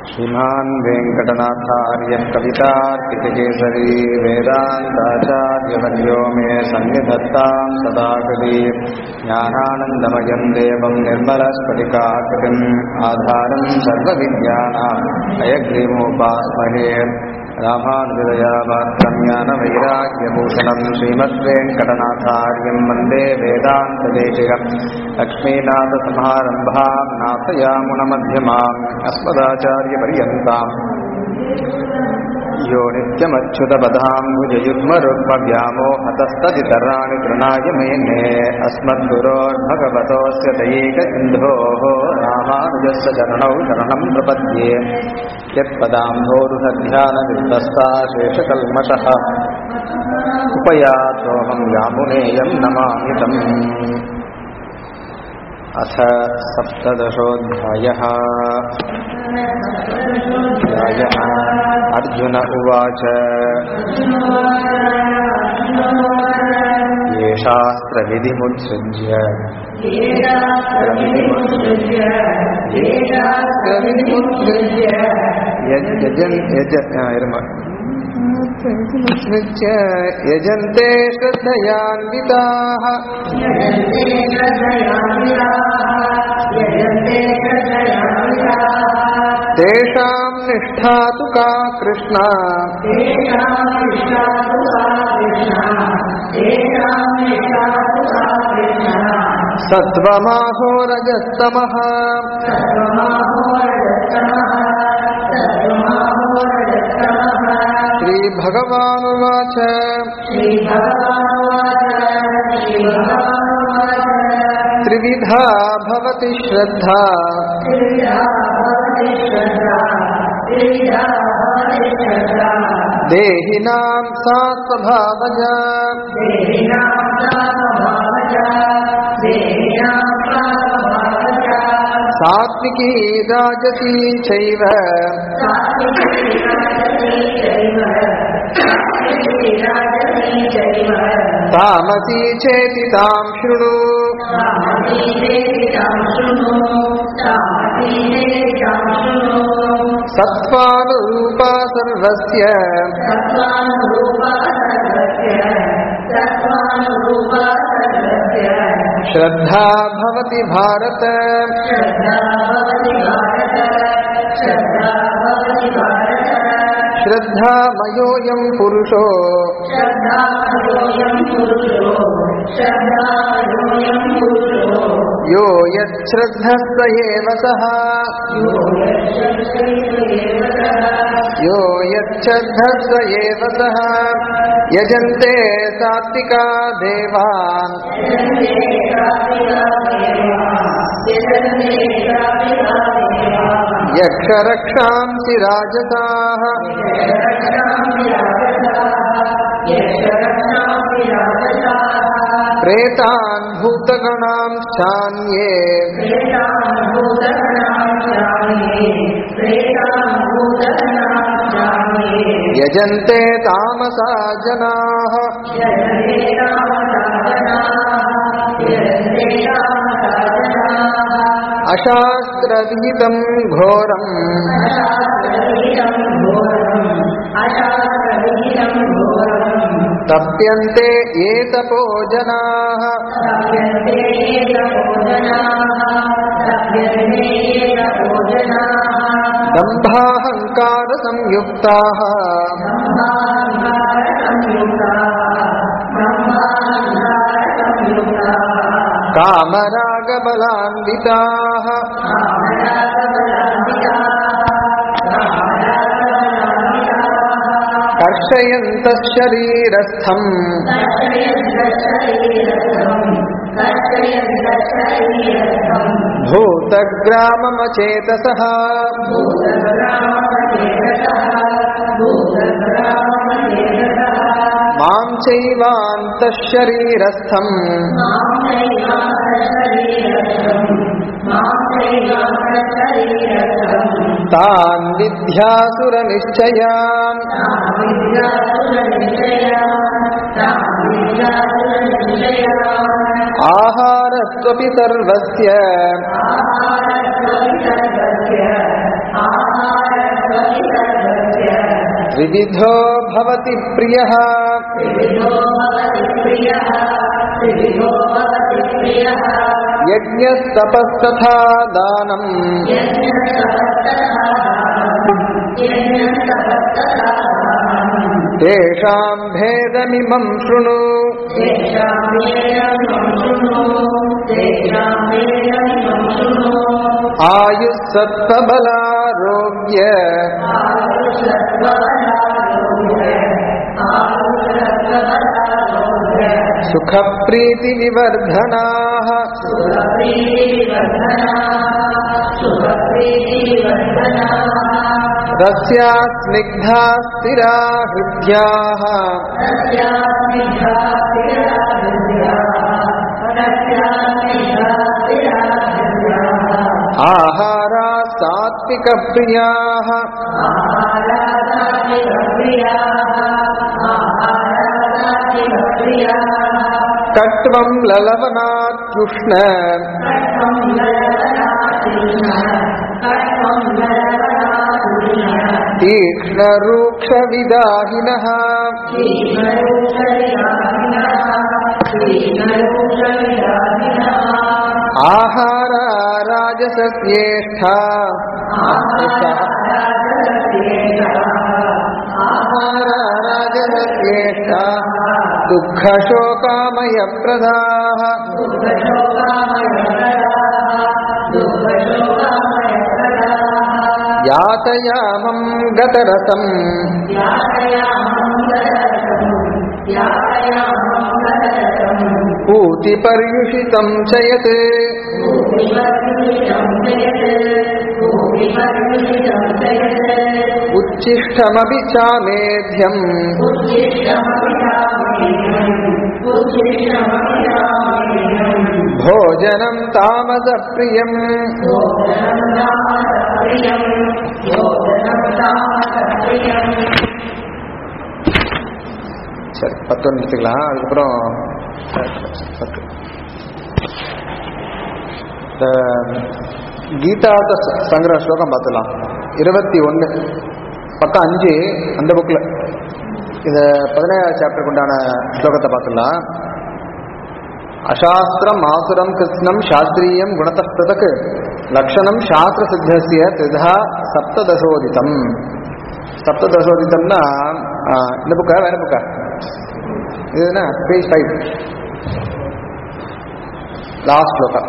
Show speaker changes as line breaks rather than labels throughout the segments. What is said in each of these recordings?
श्रीमान् वेङ्कटनाथार्यः कवितार्कितकेसरी वेदान्ताचार्यवर्यो मे सन्निधत्तां सदा कृति ज्ञानानन्दमयं देवं निर्मलस्फटिकाकृतिम् आधारं सर्वविद्यानाम् अयग्रीमुपास्महे रामानुजदयावात्रं ज्ञानवैराग्यभूषणं श्रीमद्वेङ्कटनाथार्यं वन्दे वेदान्तदेशिकम् लक्ष्मीनाथसमारम्भां नाथयामुनमध्यमाम् अस्मदाचार्यपर्यन्ताम् यो नित्यमच्युतपदाम्बुजयुग्मरुग्मव्यामो हतस्तदितराणि तृणाय मेने अस्मद्गुरोर्भगवतोऽस्य दयैकसिन्धोः रामानुजस्य चरणौ शरणं प्रपद्ये यत्पदाम्भोरुहध्याननिर्दस्ता शेषकल्मषः उपयातोऽहं यामुनेयं नमामि तम् अथ सप्तदशोऽध्यायः ध्यायः अर्जुन उवाच ये शास्त्रविधिमुत्सृज्य यजन् यज इरम मुत्सृज्य यजन्ते श्रद्धयान्विताः तेषां निष्ठा तु का कृष्णा सत्त्वमाहो रजस्तमः श्रीभगवानुवाच त्रिविधा भवति श्रद्धा देहिनां सा स्वभावजा सात्विकी राजसी चैव तामसी चेति तां शृणु सत्त्वानुरूपा सर्वस्य श्रद्धा भवति भारत श्रद्धामयोऽयं पुरुषो यो यच्छ्रद्धः स एव सः यो यच्छ्रद्धः स एव सः यजन्ते सात्विका देवान् यक्षरक्षांसि राजसाः प्रेतान् भूतगणांश्चान्ये यजन्ते तामसा जनाः अशास्त्रविहितं घोरम् तप्यन्ते ये तपो जनाः दम्भाहङ्कारसंयुक्ताः कामरागबलान्विताः कर्षयन्तः शरीरस्थम् भूतग्राममचेतसः मां चैवान्तः शरीरस्थम् तान् विद्यासुरनिश्चयान् आहारस्त्वपि सर्वस्य
आहारस्त्वपि सर्वस्य आहार
त्रिविधो भवति प्रियः
त्रिविधो भवति प्रियः त्रिविधो भवति प्रियः
यज्ञस्तपस्तथा दानम् तेषाम् भेदमिमं शृणु आयुः सत्त्वबलारोग्य सुखप्रीतिविवर्धनाः रस्या स्निग्धा स्थिरा हृद्याः आहारा सात्विकप्रियाः कट्वं ललवनात्युष्ण तीक्ष्णरूक्षविदाहिनः आहारा राजसस्येष्ठा आहारा राजसस्येष्ठा दुःखशोकामयप्रदाः यातयामं गतरसम् पूतिपर्युषितं च यत् उच्छिष्टमपि चामेध्यम् भोजनं तामसप्रियम् சரி பத்து ஒன்று எடுத்துக்கலாம் அதுக்கப்புறம் பத்து இந்த கீதார்த்த ச- சங்கிரக ஸ்லோகம் பார்த்துலாம் இருபத்தி ஒன்று பக்கம் அஞ்சு அந்த புக்கில் இந்த பதினேழாவது சாப்டருக்கு உண்டான ஸ்லோகத்தை பார்த்துலாம் அசாஸ்திரம் ஆசுரம் கிருஷ்ணம் சாஸ்திரியம் குணத்தஸ்ததக்கு லக்ஷணம் சாஸ்திர சித்தசிய திரிதா சப்ததசோதிதம் சப்ததசோதிதம்னா ஆ, இந்த புக்கா வேற புக்கா இது என்ன பேஜ் ஃபைவ் லாஸ்ட் ஸ்லோகா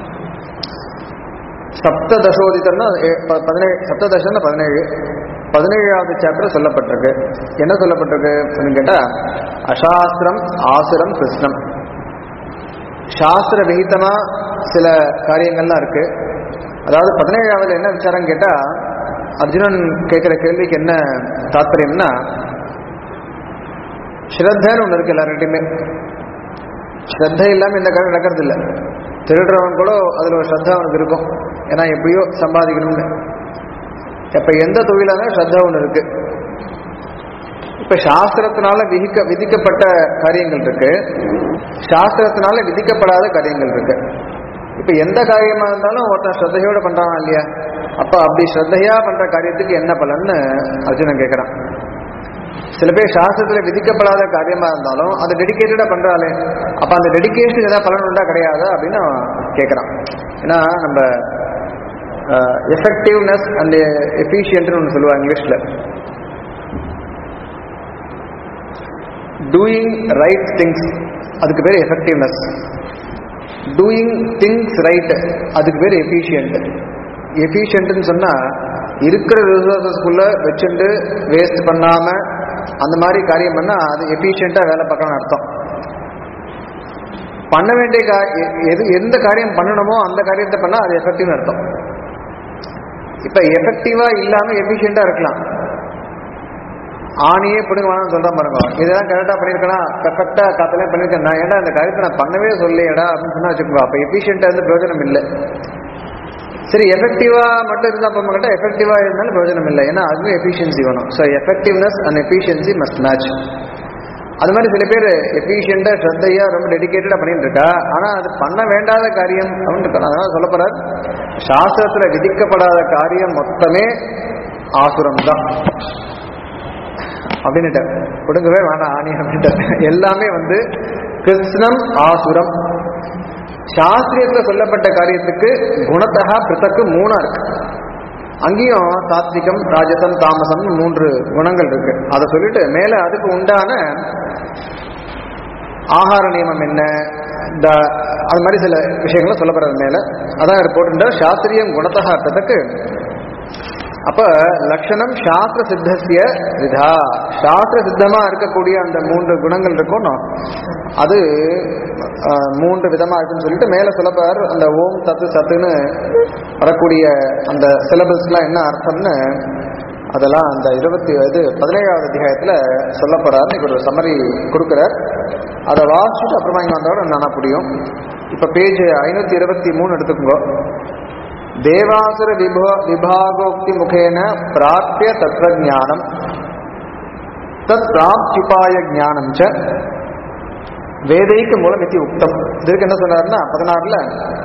சப்ததசோதிதம்னா ஏ- ப- பதினேழு சப்ததசம்னா பதினேழு பதினேழாவது சாப்டர் சொல்லப்பட்டிருக்கு என்ன சொல்லப்பட்டிருக்கு அப்படின்னு கேட்டா அசாஸ்திரம் ஆசுரம் கிருஷ்ணம் சாஸ்திர விகிதமா சில காரியங்கள்லாம் இருக்கு அதாவது பதினேழாவது என்ன விசாரம் கேட்டா அர்ஜுனன் கேட்கிற கேள்விக்கு என்ன தாத்பரியம்னா ஸ்ரத்தன்னு ஒன்று இருக்கு எல்லார்கிட்டையுமே ஸ்ரத்த இல்லாமல் இந்த காரியம் நடக்கிறது இல்லை திருடுறவன் கூட அதில் ஒரு ஸ்ரத்தா அவனுக்கு இருக்கும் ஏன்னா எப்படியோ சம்பாதிக்கணும்னு இப்போ எந்த தொழிலாக ஸ்ரத்தா ஒன்று இருக்கு இப்போ சாஸ்திரத்தினால விதிக்க விதிக்கப்பட்ட காரியங்கள் இருக்கு சாஸ்திரத்தினால விதிக்கப்படாத காரியங்கள் இருக்கு இப்போ எந்த காரியமா இருந்தாலும் ஒருத்தன் ஸ்ரத்தையோட பண்றான் இல்லையா அப்ப அப்படி ஸ்ரத்தையா பண்ற காரியத்துக்கு என்ன பலன்னு அர்ஜுனன் கேட்கறான் சில பேர் சாஸ்திரத்துல விதிக்கப்படாத காரியமா இருந்தாலும் அதை டெடிக்கேட்டடா பண்றாளே அப்ப அந்த டெடிக்கேஷனுக்கு ஏதாவது பலன் உண்டா கிடையாதா அப்படின்னு அவன் கேட்கறான் ஏன்னா நம்ம எஃபெக்டிவ்னஸ் அண்ட் எஃபிஷியன்ட்னு ஒன்று சொல்லுவாங்க இங்கிலீஷ்ல டூயிங் ரைட் திங்ஸ் அதுக்கு பேர் எஃபெக்டிவ்னஸ் டூயிங் திங்ஸ் ரைட் அதுக்கு பேர் எஃபிஷியன்ட் எஃபிஷியன்ட்னு சொன்னா இருக்கிற ரிசோர்ஸஸ்குள்ள வச்சுட்டு வேஸ்ட் பண்ணாம அந்த மாதிரி காரியம் பண்ணா அது எஃபிஷியண்டா வேலை பார்க்கணும்னு அர்த்தம் பண்ண வேண்டிய கா- எ- எது எந்த காரியம் பண்ணணுமோ அந்த காரியத்தை பண்ணா அது எஃபெக்டிவ்னு அர்த்தம் இப்ப எஃபெக்டிவா இல்லாம எஃபிஷியண்டா இருக்கலாம் ஆணியே பிடுங்க வேணாம்னு சொல்ற பாருங்க இதெல்லாம் கரெக்டா பண்ணிருக்கேனா பெர்ஃபெக்டா காத்தலே பண்ணிருக்கேன் நான் ஏன்டா இந்த காரியத்தை நான் பண்ணவே சொல்லியடா அப்படின்னு சொன்னா வச்சுக்கோ அப்ப எஃபிஷியண்டா இருந்து பிரயோஜனம் இல்லை சரி எஃபெக்டிவா மட்டும் இருந்தா போக மாட்டா எஃபெக்டிவா இருந்தாலும் பிரயோஜனம் இல்லை ஏன்னா அதுவும் எஃபிஷியன்சி வேணும் so effectiveness and efficiency must match அது மாதிரி சில பேர் எஃபிஷியண்டா ஸ்ரத்தையா ரொம்ப டெடிகேட்டடா பண்ணிட்டு இருக்கா ஆனா அது பண்ண வேண்டாத காரியம் அப்படின்னு இருக்கலாம் அதனால சொல்ல போறார் சாஸ்திரத்துல விதிக்கப்படாத காரியம் மொத்தமே ஆசுரம் தான் அப்படின்னுட்டு கொடுங்கவே வேணாம் ஆணி அப்படின்ட்டு எல்லாமே வந்து கிருஷ்ணம் ஆசுரம் சாஸ்திரியத்துல சொல்லப்பட்ட காரியத்துக்கு குணத்தகா பிறத்தக்கு மூணா இருக்கு அங்கேயும் சாத்விகம் ராஜசம் தாமசம் மூன்று குணங்கள் இருக்கு அதை சொல்லிட்டு மேல அதுக்கு உண்டான ஆகார நியமம் என்ன இந்த அது மாதிரி சில விஷயங்களும் சொல்லப்படுறது மேல அதான் போட்டுட்ட சாஸ்திரியம் குணத்தகா பிறத்தக்கு அப்ப லட்சணம் சாஸ்திர சித்தசிய விதா சாஸ்திர சித்தமா இருக்கக்கூடிய அந்த மூன்று குணங்கள் இருக்கணும் அது அஹ், மூன்று விதமா இருக்குன்னு சொல்லிட்டு மேல சொல்லப்பார் அந்த ஓம் தத்து சத்துன்னு வரக்கூடிய அந்த சிலபஸ்லாம் என்ன அர்த்தம்னு அதெல்லாம் அந்த இருபத்தி இது பதினேழாவது அத்தியாயத்துல சொல்லப்படுறாரு இன்னைக்கு ஒரு சம்மரி கொடுக்குறார் அதை வாசிச்சுட்டு அப்புறமா இங்க வந்தோட நானா புரியும் இப்ப பேஜ் ஐநூத்தி இருபத்தி மூணு எடுத்துக்கோங்க தேவாசுர விபோ விபாகோக்தி முகேன பிராப்பிய தத்துவஞானம் தத் பிராப்தியுபாய ஞானம் ச வேதைக்கு மூலம் இத்தி உக்தம் இதற்கு என்ன சொன்னார்னா பதினாறுல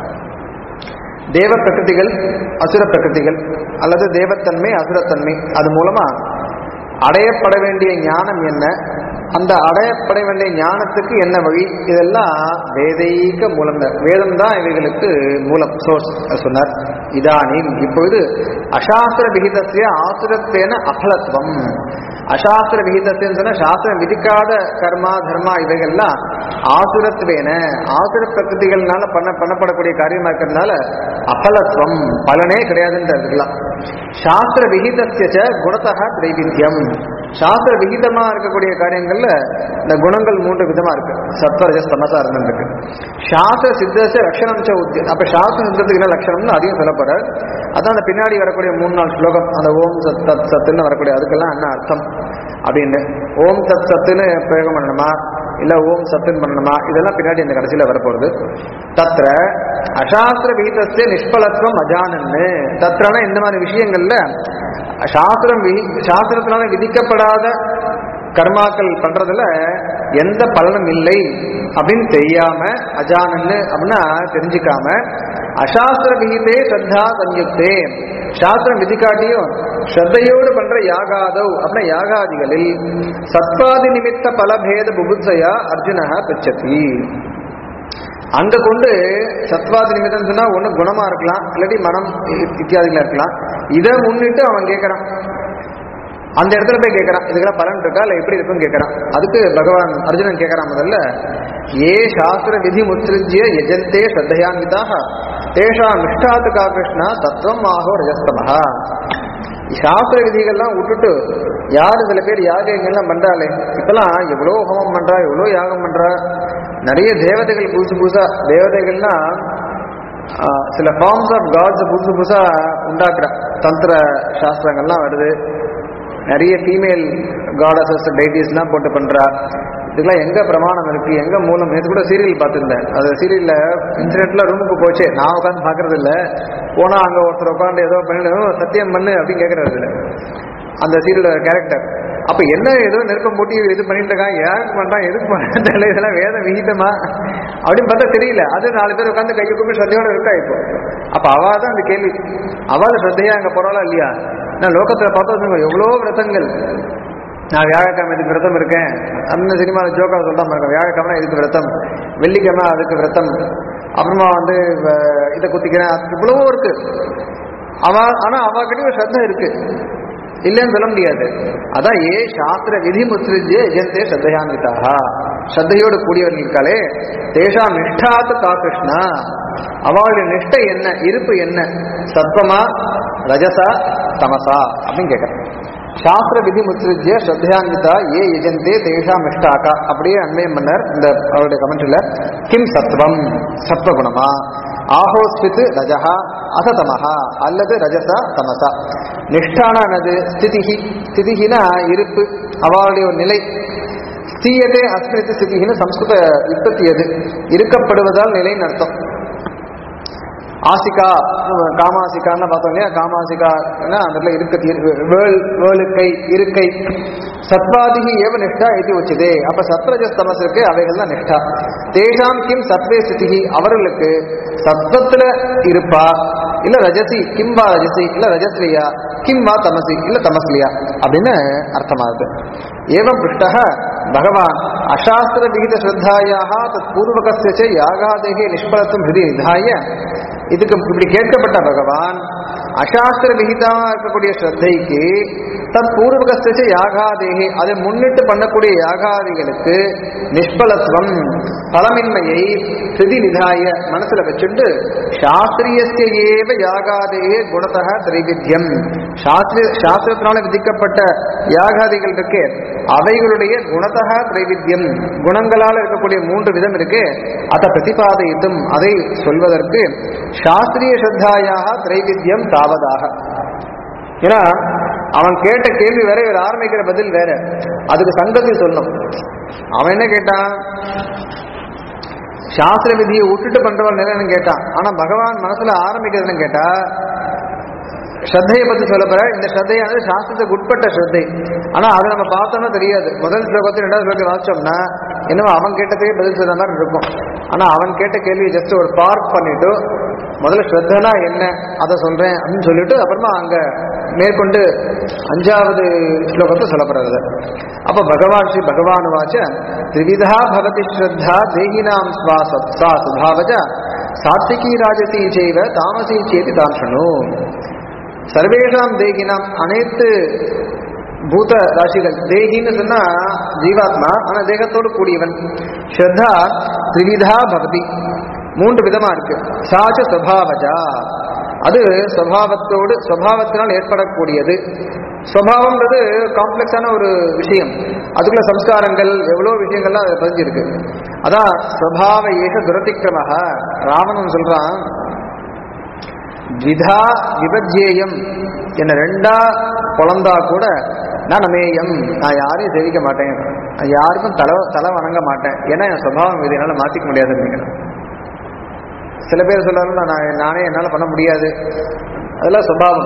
தேவ பிரகிருதிகள் அசுர பிரகிருதிகள் அல்லது தேவத்தன்மை அசுரத்தன்மை அது மூலமா அடையப்பட வேண்டிய ஞானம் என்ன அந்த அடையப்பட வேண்டிய ஞானத்துக்கு என்ன வழி இதெல்லாம் வேதைக மூலம் தான் வேதம் தான் இவைகளுக்கு மூலம் சோர்ஸ் சொன்னார் இதானீம் இப்பொழுது அசாஸ்திர விகிதத்திய ஆசுரத்தேன அபலத்துவம் அசாஸ்திர விகிதத்தின்னு சொன்னா சாஸ்திரம் விதிக்காத கர்மா தர்மா இவைகள்லாம் ஆசுரத்துவேன ஆசுர பிரகிருதிகள்னால பண்ண பண்ணப்படக்கூடிய காரியமா இருக்கிறதுனால அபலத்துவம் பலனே கிடையாதுன்னு இருக்கலாம் சாஸ்திர விகிதத்திய குணத்தக திரைவித்தியம் சாஸ்திர விகிதமா இருக்கக்கூடிய காரியங்கள்ல இந்த குணங்கள் மூன்று விதமா இருக்கு சத்வரஜ தமசா இருந்திருக்கு சாஸ்திர சித்தச லட்சணம் ச உத்தி அப்ப சாஸ்திர சித்தத்துக்கு என்ன லட்சணம்னு அதையும் சொல்லப்படுற அதான் அந்த பின்னாடி வரக்கூடிய மூணு நாள் ஸ்லோகம் அந்த ஓம் சத் தத் சத்துன்னு வரக்கூடிய அதுக்கெல்லாம் என்ன அர்த்தம் அப்படின்னு ஓம் தத் சத்துன்னு பிரயோகம் பண்ணணுமா இல்ல ஓம் சத்துன்னு பண்ணணுமா இதெல்லாம் பின்னாடி இந்த கடைசியில வரப்போகுது தத்ர அசாஸ்திர விகிதஸ்ய நிஷ்பலத்துவம் அஜானன்னு தத்ரனா இந்த மாதிரி விஷயங்கள்ல சாஸ்திரம் விதி சாஸ்திரத்தினால விதிக்கப்படாத கர்மாக்கள் பண்றதுல எந்த பலனும் இல்லை அப்படின்னு தெரியாம அஜானன்னு அப்படின்னா தெரிஞ்சுக்காம அசாஸ்திர விகிதே ஸ்ரத்தா சஞ்யுக்தே சாஸ்திரம் விதிக்காட்டியும் ஸ்ரத்தையோடு பண்ற யாகாதவ் அப்படின்னா யாகாதிகளில் சத்வாதி நிமித்த பலபேத புபுத்சையா அர்ஜுனஹ பிச்சதி அங்க கொண்டு சத்வாதி நிமித்தம் சொன்னா ஒண்ணு குணமா இருக்கலாம் இல்லாட்டி மனம் இ- இத்தியாதிகளா இருக்கலாம் இதை முன்னிட்டு அவன் கேட்கறான் அந்த இடத்துல போய் கேட்கறான் இதுக்கெல்லாம் பலன் இருக்கா இல்ல எப்படி இருக்குன்னு கேட்கறான் அதுக்கு பகவான் அர்ஜுனன் கேட்கறான் முதல்ல ஏ சாஸ்திர விதி முத்ரிஜ்ய யஜந்தே ஸ்ரத்தையான்விதாக தேஷா நிஷ்டாத்து கா கிருஷ்ணா தத்துவம் ஆகோ ரஜஸ்தமஹா சாஸ்திர விதிகள்லாம் விட்டுட்டு யாரு சில பேர் யாகங்கள்லாம் பண்றாளே இப்பெல்லாம் எவ்வளோ ஹோமம் பண்றா எவ்வளோ யாகம் பண்றா நிறைய தேவதைகள் புதுசு புதுசா தேவதைகள்னா ஆஹ், சில ஃபார்ம்ஸ் ஆஃப் காட்ஸ் புதுசு புதுசா உண்டாக்குறா தந்திர சாஸ்திரங்கள்லாம் வருது நிறைய ஃபீமேல் காடஸஸ் டைட்டிஸ்லாம் போட்டு பண்றா இதுக்கெல்லாம் எங்க பிரமாணம் இருக்கு எங்க மூலம் நேற்று கூட சீரியல் பார்த்துருந்தேன் அது சீரியல்ல இன்சிடென்ட்ல ரூமுக்கு போச்சு நான் உட்காந்து பாக்குறது இல்ல போனா அங்க ஒருத்தர் உட்காந்து ஏதோ பண்ணிட்டு சத்தியம் பண்ணு அப்படின்னு கேட்கறது இல்ல அந்த சீரியலோட கேரக்டர் அப்ப என்ன ஏதோ நெருக்கம் போட்டி இது பண்ணிட்டு இருக்கான் யாருக்கு பண்றான் எதுக்கு பண்றான் தெரியல இதெல்லாம் வேத விகிதமா அப்படின்னு பார்த்தா தெரியல அது நாலு பேர் உட்காந்து கையை குப்பி ஸ்ரத்தையோட இருக்கா இப்போ அப்ப அவ தான் அந்த கேள்வி அவள் ஸ்ரத்தையா அங்க போறாளா இல்லையா நான் லோகத்துல பார்த்தா எவ்வளோ விரதங்கள் நான் வியாழக்கிழமை இதுக்கு விரதம் இருக்கேன் அந்த சினிமாவில் ஜோக்கா சொல்லிட்டா பாருங்க வியாழக்கிழமை இதுக்கு விரதம் வெள்ளிக்கிழமை அதுக்கு விரதம் அப்புறமா வந்து வ- இதை குத்திக்கிறேன் அது இவ்வளவோ இருக்கு அவ ஆனா அவகிட்ட ஒரு ஸ்ரத்த இருக்கு இல்லைன்னு சொல்ல முடியாது அதான் ஏ சாஸ்திர விதி முத்ரிஜ்ய எஜந்தே ஸ்ரத்தையான்விதாக ஸ்ரத்தையோடு கூடியவர்கள் இருக்காளே தேஷா நிஷ்டாத்து கா கிருஷ்ணா அவளுடைய நிஷ்டை என்ன இருப்பு என்ன சத்வமா ரஜசா தமசா அப்படின்னு கேட்கறேன் சாஸ்திர விதி முத்ரிஜ்ய ஸ்ரத்தையான்விதா ஏ யஜந்தே தேஷாம் இஷ்டாக்கா அப்படியே அண்மையம் பண்ணார் இந்த அவருடைய கமெண்ட்ல கிம் சத்வம் சத்வகுணமா ஆஹோஸ்வித் ரஜஹா அசதமஹா அல்லது ரஜசா தமசா நிஷ்டானது ஸ்திதிஹி ஸ்திதிஹினா இருப்பு அவளுடைய ஒரு நிலை ஸ்தீயதே அஸ்மிருதி ஸ்திதிஹின்னு சம்ஸ்கிருத உற்பத்தி அது இருக்கப்படுவதால் நிலைன்னு அர்த்தம் ஆசிகா காமாசிகான்னு பார்த்தோம் இல்லையா காமாசிகா அந்த இடத்துல இருக்க வேள் வேளுக்கை இருக்கை சத்வாதிகி ஏவ நிஷ்டா இது உச்சதே அப்ப சத்ரஜஸ் தமஸ் இருக்கு அவைகள் தான் நிஷ்டா தேஷாம் கிம் சத்வே ஸ்திதி அவர்களுக்கு சத்வத்துல இருப்பா இல்ல ரஜசி கிம் வா ரஜசி இல்ல ரஜஸ்லியா கிம் வா தமசி இல்ல தமஸ்லியா அப்படின்னு அர்த்தமாகுது ஏவம் பிருஷ்டः பகவான் அசாஸ்திர விகித ஸ்ரத்தாயாக தத் பூர்வகஸ்ய ச யாகாதேகே நிஷ்பலத்துவம் ஹிருதி நிதாய இதுக்கு இப்படி கேட்கப்பட்ட பகவான் அசாஸ்திர விகிதமா இருக்கக்கூடிய ஸ்ரத்தைக்கு தத் பூர்வகஸ்ய யாகாதேகி அதை முன்னிட்டு பண்ணக்கூடிய யாகாதிகளுக்கு நிஷ்பலத்துவம் பலமின்மையை ஸ்திதி நிதாய மனசுல வச்சுட்டு சாஸ்திரியஸ்ய ஏவ யாகாதேகே குணத்தக திரைவித்தியம் சாஸ்திர சாஸ்திரத்தினால விதிக்கப்பட்ட யாகாதிகள் இருக்கே அவைகளுடைய குணத்தக திரைவித்தியம் குணங்களால் இருக்கக்கூடிய மூன்று விதம் இருக்கு அதை பிரதிபாதயித்தும் அதை சொல்வதற்கு சாஸ்திரிய ஸ்ரத்தாயாக திரைவித்தியம் தாவதாக ஏன்னா அவன் கேட்ட கேள்வி வேற இவர் ஆரம்பிக்கிற பதில் வேற அதுக்கு சங்கத்தை சொல்லணும் அவன் என்ன கேட்டான் சாஸ்திர விதியை விட்டுட்டு பண்றவன் நிலைன்னு கேட்டான் ஆனா பகவான் மனசுல ஆரம்பிக்கிறதுன்னு கேட்டா ஸ்ரத்தையை பத்தி சொல்ல போற இந்த ஸ்ரத்தையானது சாஸ்திரத்துக்கு உட்பட்ட ஸ்ரத்தை ஆனா அதை நம்ம பார்த்தோம்னா தெரியாது முதல் ஸ்லோகத்தில் ரெண்டாவது ஸ்லோகத்தை வாசிச்சோம்னா என்னமோ அவன் கேட்டதே பதில் சொல்ற மாதிரி இருக்கும் ஆனா அவன் கேட்ட கேள்வியை ஜஸ்ட் ஒரு பார்க் பண்ணிட்டு முதல்ல ஸ்ரத்தனா என்ன அதை சொல்றேன் அப்படின்னு சொல்லிட்டு அப்புறமா அங்க மேற்கொண்டு அஞ்சாவது ஸ்லோகத்தை சொல்லப்படுறது அப்ப பகவான் ஸ்ரீ பகவான் வாச்ச திரிவிதா பவதி ஸ்ரத்தா தேகினாம் ஸ்வாச சா சுபாவஜ சாத்விகி ராஜசி செய்வ தாமசி சேதி தார்ஷனு சர்வேஷாம் தேகினாம் அனைத்து பூத ராசிகள் தேகின்னு சொன்னா ஜீவாத்மா ஆனா தேகத்தோடு கூடியவன் ஸ்ரத்தா திரிவிதா பவதி மூன்று விதமா இருக்கு சாச்ச சுபாவஜா அது சுவாவத்தோடு சுவாவத்தினால் ஏற்படக்கூடியது சுவாவம்ன்றது காம்ப்ளெக்ஸான ஒரு விஷயம் அதுக்குள்ள சம்ஸ்காரங்கள் எவ்வளோ விஷயங்கள்லாம் அது பதிஞ்சிருக்கு அதான் சுவாவ ஏக துரதிக்கிரமக ராவணன் சொல்றான் த்விதா விபஜ்யேயம் என்ன ரெண்டா பொழந்தா கூட நான் நமேயம் நான் யாரையும் சேவிக்க மாட்டேன் நான் யாருக்கும் தலை தலை வணங்க மாட்டேன் ஏன்னா என் சுபாவம் இது என்னால் மாற்றிக்க முடியாது நினைக்கிறேன் சில பேர் சொல்றாங்க நான் நானே என்னால் பண்ண முடியாது அதெல்லாம் சுபாவம்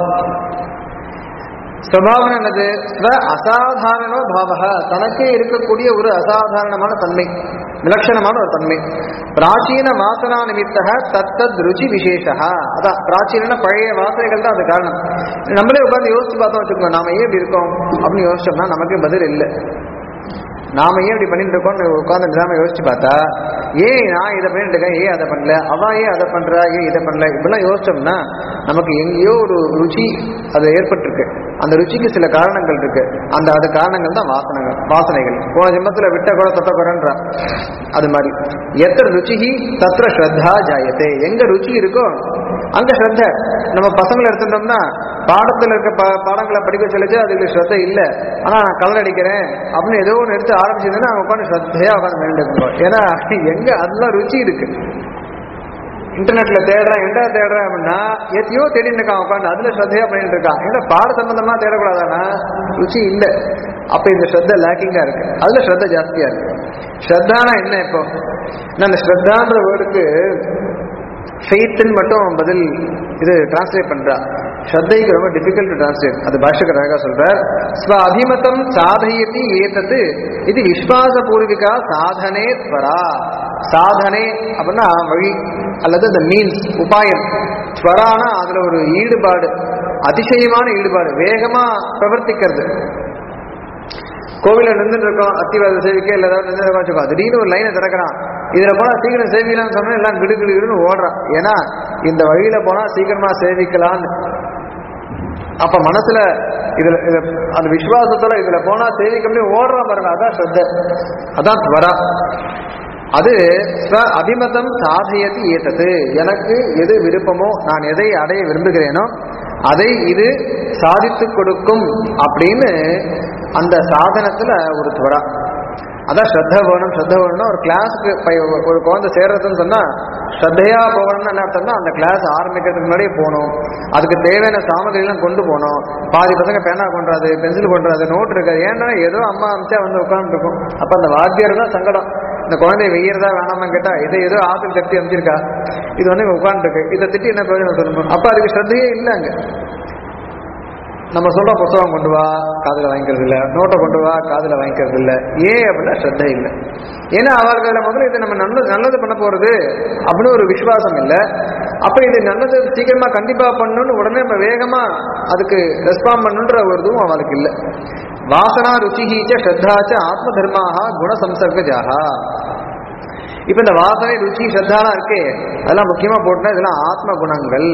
சுபாவம் என்னது ஸ்வ அசாதாரண பாவக தனக்கே இருக்கக்கூடிய ஒரு அசாதாரணமான தன்மை விலட்சணமான ஒரு தன்மை பிராச்சீன வாசனா நிமித்தக தத்தத் ருச்சி விசேஷா அதான் பிராச்சீன பழைய வாசனைகள் தான் அது காரணம் நம்மளே உட்காந்து யோசிச்சு பார்த்தோம் வச்சுக்கோங்க நாம ஏன் இப்படி இருக்கோம் அப்படின்னு யோசிச்சோம்னா நமக்கு பதில் இல்லை நாம ஏன் இப்படி பண்ணிட்டு இருக்கோம்னு உட்காந்து நிதாம யோசிச்சு பார்த்தா ஏன் நான் இதை பண்ணிட்டு இருக்கேன் ஏன் அதை பண்ணல அவ ஏன் அதை பண்றா ஏன் இதை பண்ணல இப்படிலாம் யோசிச்சோம்னா நமக்கு எங்கேயோ ஒரு ருச்சி அது ஏற்பட்டிருக்கு அந்த ருச்சிக்கு சில காரணங்கள் இருக்கு அந்த அது காரணங்கள் தான் வாசனைகள் வாசனைகள் போன ஜென்மத்துல விட்ட கூட தொட்ட குறன்றா அது மாதிரி எத்தனை ருச்சிகி தத்திர ஸ்ரத்தா ஜாயத்தே எங்க ருச்சி இருக்கோ அங்க ஸ்ரத்த நம்ம பசங்களை எடுத்துட்டோம்னா பாடத்துல இருக்க பா- பாடங்களை படிக்க சொல்லிச்சு அதுக்கு ஸ்ரத்த இல்ல ஆனா நான் கலர் அடிக்கிறேன் அப்படின்னு ஏதோ ஒன்று எடுத்து ஆரம்பிச்சதுன்னா அவங்க உட்காந்து ஸ்ரத்தையா உட்காந்து வேண்டியிருக்கோம் ஏன்னா எங்க அதெல்லாம் ருச்சி இருக்கு இன்டர்நெட்ல தேடுறேன் எங்க தேடுறேன் அப்படின்னா எத்தையோ தேடிட்டு இருக்கான் உட்காந்து அதுல ஸ்ரத்தையா பண்ணிட்டு இருக்கான் ஏன்னா பாட சம்பந்தமா தேடக்கூடாதானா ருச்சி இல்ல அப்ப இந்த ஸ்ரத்த லேக்கிங்கா இருக்கு அதுல ஸ்ரத்த ஜாஸ்தியா இருக்கு ஸ்ரத்தானா என்ன இப்போ நான் அந்த ஸ்ரத்தான்ற வேர்டுக்கு ஃபெய்த்துன்னு மட்டும் பதில் இது டிரான்ஸ்லேட் பண்றா ஸ்ரத்தைக்கு ரொம்ப டிஃபிகல்ட் டு டிரான்ஸ்லேட் அது பாஷகர் அழகா சொல்றார் ஸ்வ அபிமதம் சாதயதி ஏதது இது விஸ்வாச பூர்விகா சாதனே ஸ்வரா சாதனை அப்படின்னா வழி அல்லது அந்த மீன்ஸ் உபாயம் ஸ்வரானா அதுல ஒரு ஈடுபாடு அதிசயமான ஈடுபாடு வேகமா பிரவர்த்திக்கிறது கோவில நின்றுட்டு இருக்கோம் அத்திவாத சேவிக்க இல்ல ஏதாவது நின்று இருக்கோம் வச்சுக்கோ திடீர்னு ஒரு லைனை திறக்கிறான் இதுல போனா சீக்கிரம் சேவிக்கலாம்னு சொன்னா எல்லாம் கிடு கிடு கிடுன்னு ஓடுறான் ஏன்னா இந்த வழியில போனா சீக்கிரமா சேவிக்கலாம்னு அப்ப மனசுல இதுல இது அந்த விசுவாசத்துல இதுல போனா சேவிக்க முடியும் ஓடுறான் பாருங்க அதான் ஸ்ரத்த அதான் துவரா அது ஸ்வ அபிமதம் சாதயதி ஏத்தது எனக்கு எது விருப்பமோ நான் எதை அடைய விரும்புகிறேனோ அதை இது சாதித்து கொடுக்கும் அப்படின்னு அந்த சாதனத்துல ஒரு துவரா அதான் ஸ்ரத்த வேணும் ஸ்ரத்த வேணும்னா ஒரு கிளாஸுக்கு ஒரு குழந்தை சேர்றதுன்னு சொன்னா ஸ்ரத்தையா போகணும்னு என்ன அர்த்தம்னா அந்த கிளாஸ் ஆரம்பிக்கிறதுக்கு முன்னாடியே போகணும் அதுக்கு தேவையான சாமகிரிலாம் கொண்டு போகணும் பாதி பசங்க பேனா கொண்டுறாது பென்சில் கொண்டுறாது நோட் இருக்காது ஏன்னா ஏதோ அம்மா அமிச்சா வந்து உட்காந்துருக்கும் அப்ப அந்த வாத்தியார் தான் சங்கடம் இந்த குழந்தைய வெய்யறதா வேணாமான்னு கேட்டா இதை ஏதோ ஆத்துல தட்டி அமைச்சிருக்கா இது வந்து உட்காந்துருக்கு இதை திட்டி என்ன பிரயோஜனம் சொல்லணும் அப்ப அதுக்கு ஸ்ரத்தையே இல்லை அங்க நம்ம சொல்ற புத்தகம் கொண்டு வா காதுல வாங்கிக்கிறது இல்ல நோட்டை கொண்டு வா காதுல வாங்கிக்கிறது இல்ல ஏன் அப்படின்னா ஸ்ரத்த இல்லை ஏன்னா அவர்கள் முதல்ல இது நம்ம நல்லது நல்லது பண்ண போறது அப்படின்னு ஒரு விசுவாசம் இல்லை அப்ப இது நல்லது சீக்கிரமா கண்டிப்பா பண்ணணும்னு உடனே நம்ம வேகமா அதுக்கு ரெஸ்பாண்ட் பண்ணுன்ற ஒரு இதுவும் அவளுக்கு இல்லை வாசனா ருச்சிஹீச்ச ஸ்ரத்தாச்ச ஆத்ம தர்மாக குண சம்சர்கஜாகா இப்ப இந்த வாசனை ருச்சி ஸ்ரத்தாலாம் இருக்கே அதெல்லாம் முக்கியமா போட்டுனா இதெல்லாம் ஆத்ம குணங்கள்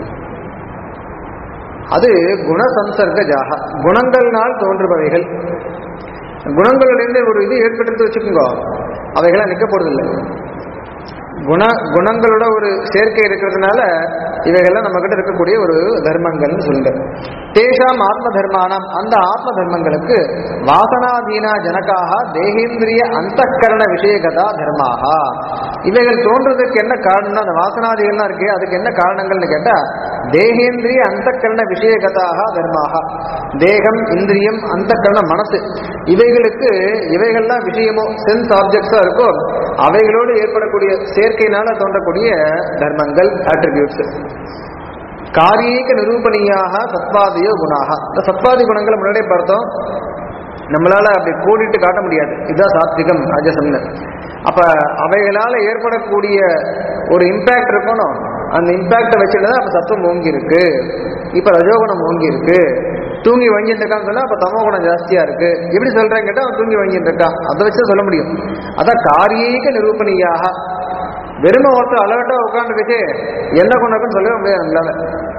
அது குண சம்சர்க ஜாகா குணங்கள்னால் தோன்றுபவைகள் குணங்களிலிருந்து ஒரு இது ஏற்பட்டு வச்சுக்கோங்க அவைகளாம் நிக்க போறதில்லை குண குணங்களோட ஒரு சேர்க்கை இருக்கிறதுனால இவைகள்லாம் நம்ம கிட்ட இருக்கக்கூடிய ஒரு தர்மங்கள்னு சொல்லுங்க தேஷாம் ஆத்ம தர்மானம் அந்த ஆத்ம தர்மங்களுக்கு வாசனாதீனா ஜனகாக தேகேந்திரிய அந்தக்கரண விஷயகதா தர்மாக இவைகள் தோன்றதுக்கு என்ன காரணம்னா அந்த வாசனாதிகள்லாம் இருக்கே அதுக்கு என்ன காரணங்கள்னு கேட்டா தேகேந்திரிய அந்தக்கரண விஷயகதாக தர்மாக தேகம் இந்திரியம் அந்தக்கரண மனசு இவைகளுக்கு இவைகள்லாம் விஷயமோ சென்ஸ் ஆப்ஜெக்ட்ஸா இருக்கோ அவைகளோடு ஏற்படக்கூடிய சேர்க்கையினால தோன்றக்கூடிய தர்மங்கள் அட்ரிபியூட்ஸ் காரியேக நிரூபணியாக சத்வாதியோ குணாக இந்த சத்வாதி குணங்களை முன்னாடியே பார்த்தோம் நம்மளால அப்படி கோடிட்டு காட்ட முடியாது இதுதான் சாத்விகம் ராஜசம்னு அப்ப அவைகளால ஏற்படக்கூடிய ஒரு இம்பாக்ட் இருக்கணும் அந்த இம்பாக்டை வச்சுட்டு தான் அப்ப சத்துவம் ஓங்கி இருக்கு இப்ப ரஜோகுணம் ஓங்கி இருக்கு தூங்கி வாங்கிட்டு இருக்கான்னு சொன்னா அப்ப தமோ குணம் ஜாஸ்தியா இருக்கு எப்படி சொல்றேன் கேட்டா அவன் தூங்கி வாங்கிட்டு இருக்கான் அதை வச்சு சொல்ல முடியும் அதான் காரியேக நிரூபணியாக வெறுமை ஒருத்தர் அலர்ட்டா உட்காந்துக்கிட்டு என்ன குணக்குன்னு சொல்லவே முடியாது நம்மளால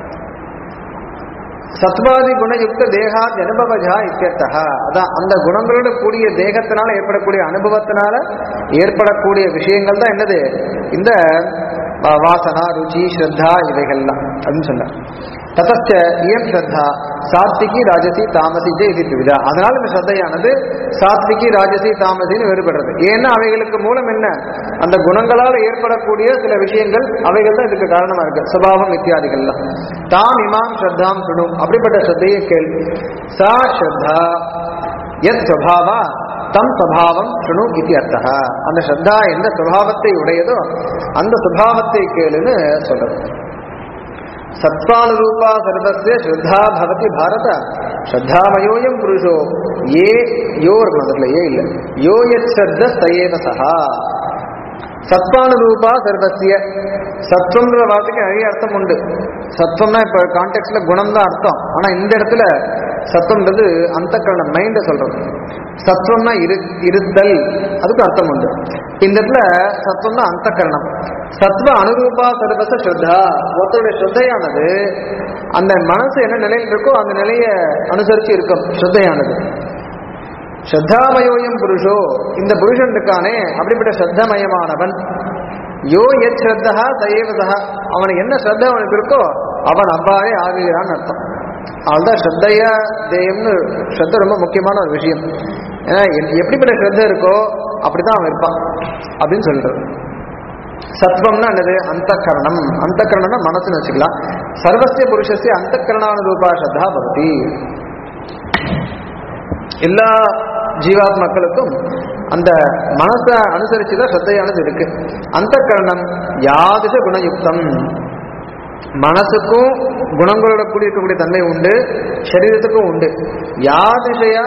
சத்வாதி குணயுக்த தேகாத் அனுபவஜா இத்தியர்த்தா அதான் அந்த குணங்களோட கூடிய தேகத்தினால ஏற்படக்கூடிய அனுபவத்தினால ஏற்படக்கூடிய விஷயங்கள் தான் என்னது இந்த வா- வாசனா ருச்சி ஸ்ரத்தா இவைகள்லாம் அப்படின்னு சொன்னார் ததச்ச இயம் ஸ்ரத்தா சாத்விகி ராஜசி தாமசி ஜெய் இது விதா அதனால இந்த ஸ்ரத்தையானது சாத்விகி ராஜசி தாமசின்னு வேறுபடுறது ஏன்னா அவைகளுக்கு மூலம் என்ன அந்த குணங்களால் ஏற்படக்கூடிய சில விஷயங்கள் அவைகள் தான் இதுக்கு காரணமா இருக்கு சுபாவம் இத்தியாதிகள்லாம் தாம் இமாம் ஸ்ரத்தாம் சுடும் அப்படிப்பட்ட ஸ்ரத்தையை கேள் சா ஸ்ரத்தா எத் சுவாவா தம் சுவாவம் சுணு இது அர்த்தா அந்த ஸ்ரத்தா எந்த சுபாவத்தை உடையதோ அந்த சுபாவத்தை கேளுன்னு சொல்றது சத்வானுரூபா சர்வஸ்ய ஸ்ரத்தா பவதி பாரத ஸ்ரத்தாமயோயம் புருஷோ ஏ யோ இருக்கும் அதுல ஏ இல்ல யோ யத் ஸ்ரத்த சயேவ சஹா சத்வானுரூபா சர்வசிய சத்வம்ன்ற வார்த்தைக்கு நிறைய அர்த்தம் உண்டு சத்வம்னா இப்ப கான்டெக்ட்ல குணம் தான் அர்த்தம் ஆனா இந்த இடத்துல சத்வம்ன்றது அந்த கரணம் மைண்ட சொல்றது சத்வம்னா இரு இருத்தல் அதுக்கு அர்த்தம் உண்டு இந்த இடத்துல சத்வம்னா அந்த கரணம் சத்வ அனுரூபா சர்வச ஸ்ரத்தா ஒருத்தருடைய ஸ்ரத்தையானது அந்த மனசு என்ன நிலையில் இருக்கோ அந்த நிலையை அனுசரிச்சு இருக்கும் ஸ்ரத்தையானது ஸ்ரத்தாமயோயம் புருஷோ இந்த புருஷன் இருக்கானே அப்படிப்பட்ட ஸ்ரத்தமயமானவன் யோ எத் ஸ்ரத்தா தயேவதா அவனுக்கு என்ன ஸ்ரத்த அவனுக்கு இருக்கோ அவன் அவ்வாறே ஆகுகிறான்னு அர்த்தம் அவள்தான் ஸ்ரத்தையா தேயம்னு ஸ்ரத்த ரொம்ப முக்கியமான ஒரு விஷயம் ஏன்னா எ- எப்படிப்பட்ட ஸ்ரத்த இருக்கோ அப்படிதான் அவன் இருப்பான் அப்படின்னு சொல்றது சத்வம்னா என்னது அந்த கரணம் அந்த கரணம்னா மனசுன்னு வச்சுக்கலாம் சர்வசிய புருஷஸ்ய அந்த கரணானுரூபா ஸ்ரத்தா பவதி எல்லா ஜீவாத்மக்களுக்கும் அந்த மனசை அனுசரிச்சு தான் ஸ்ரத்தையானது இருக்கு அந்த கரணம் யாதிச குணயுக்தம் மனசுக்கும் குணங்களோட கூடி இருக்கக்கூடிய தன்மை உண்டு சரீரத்துக்கும் உண்டு யாதிசையா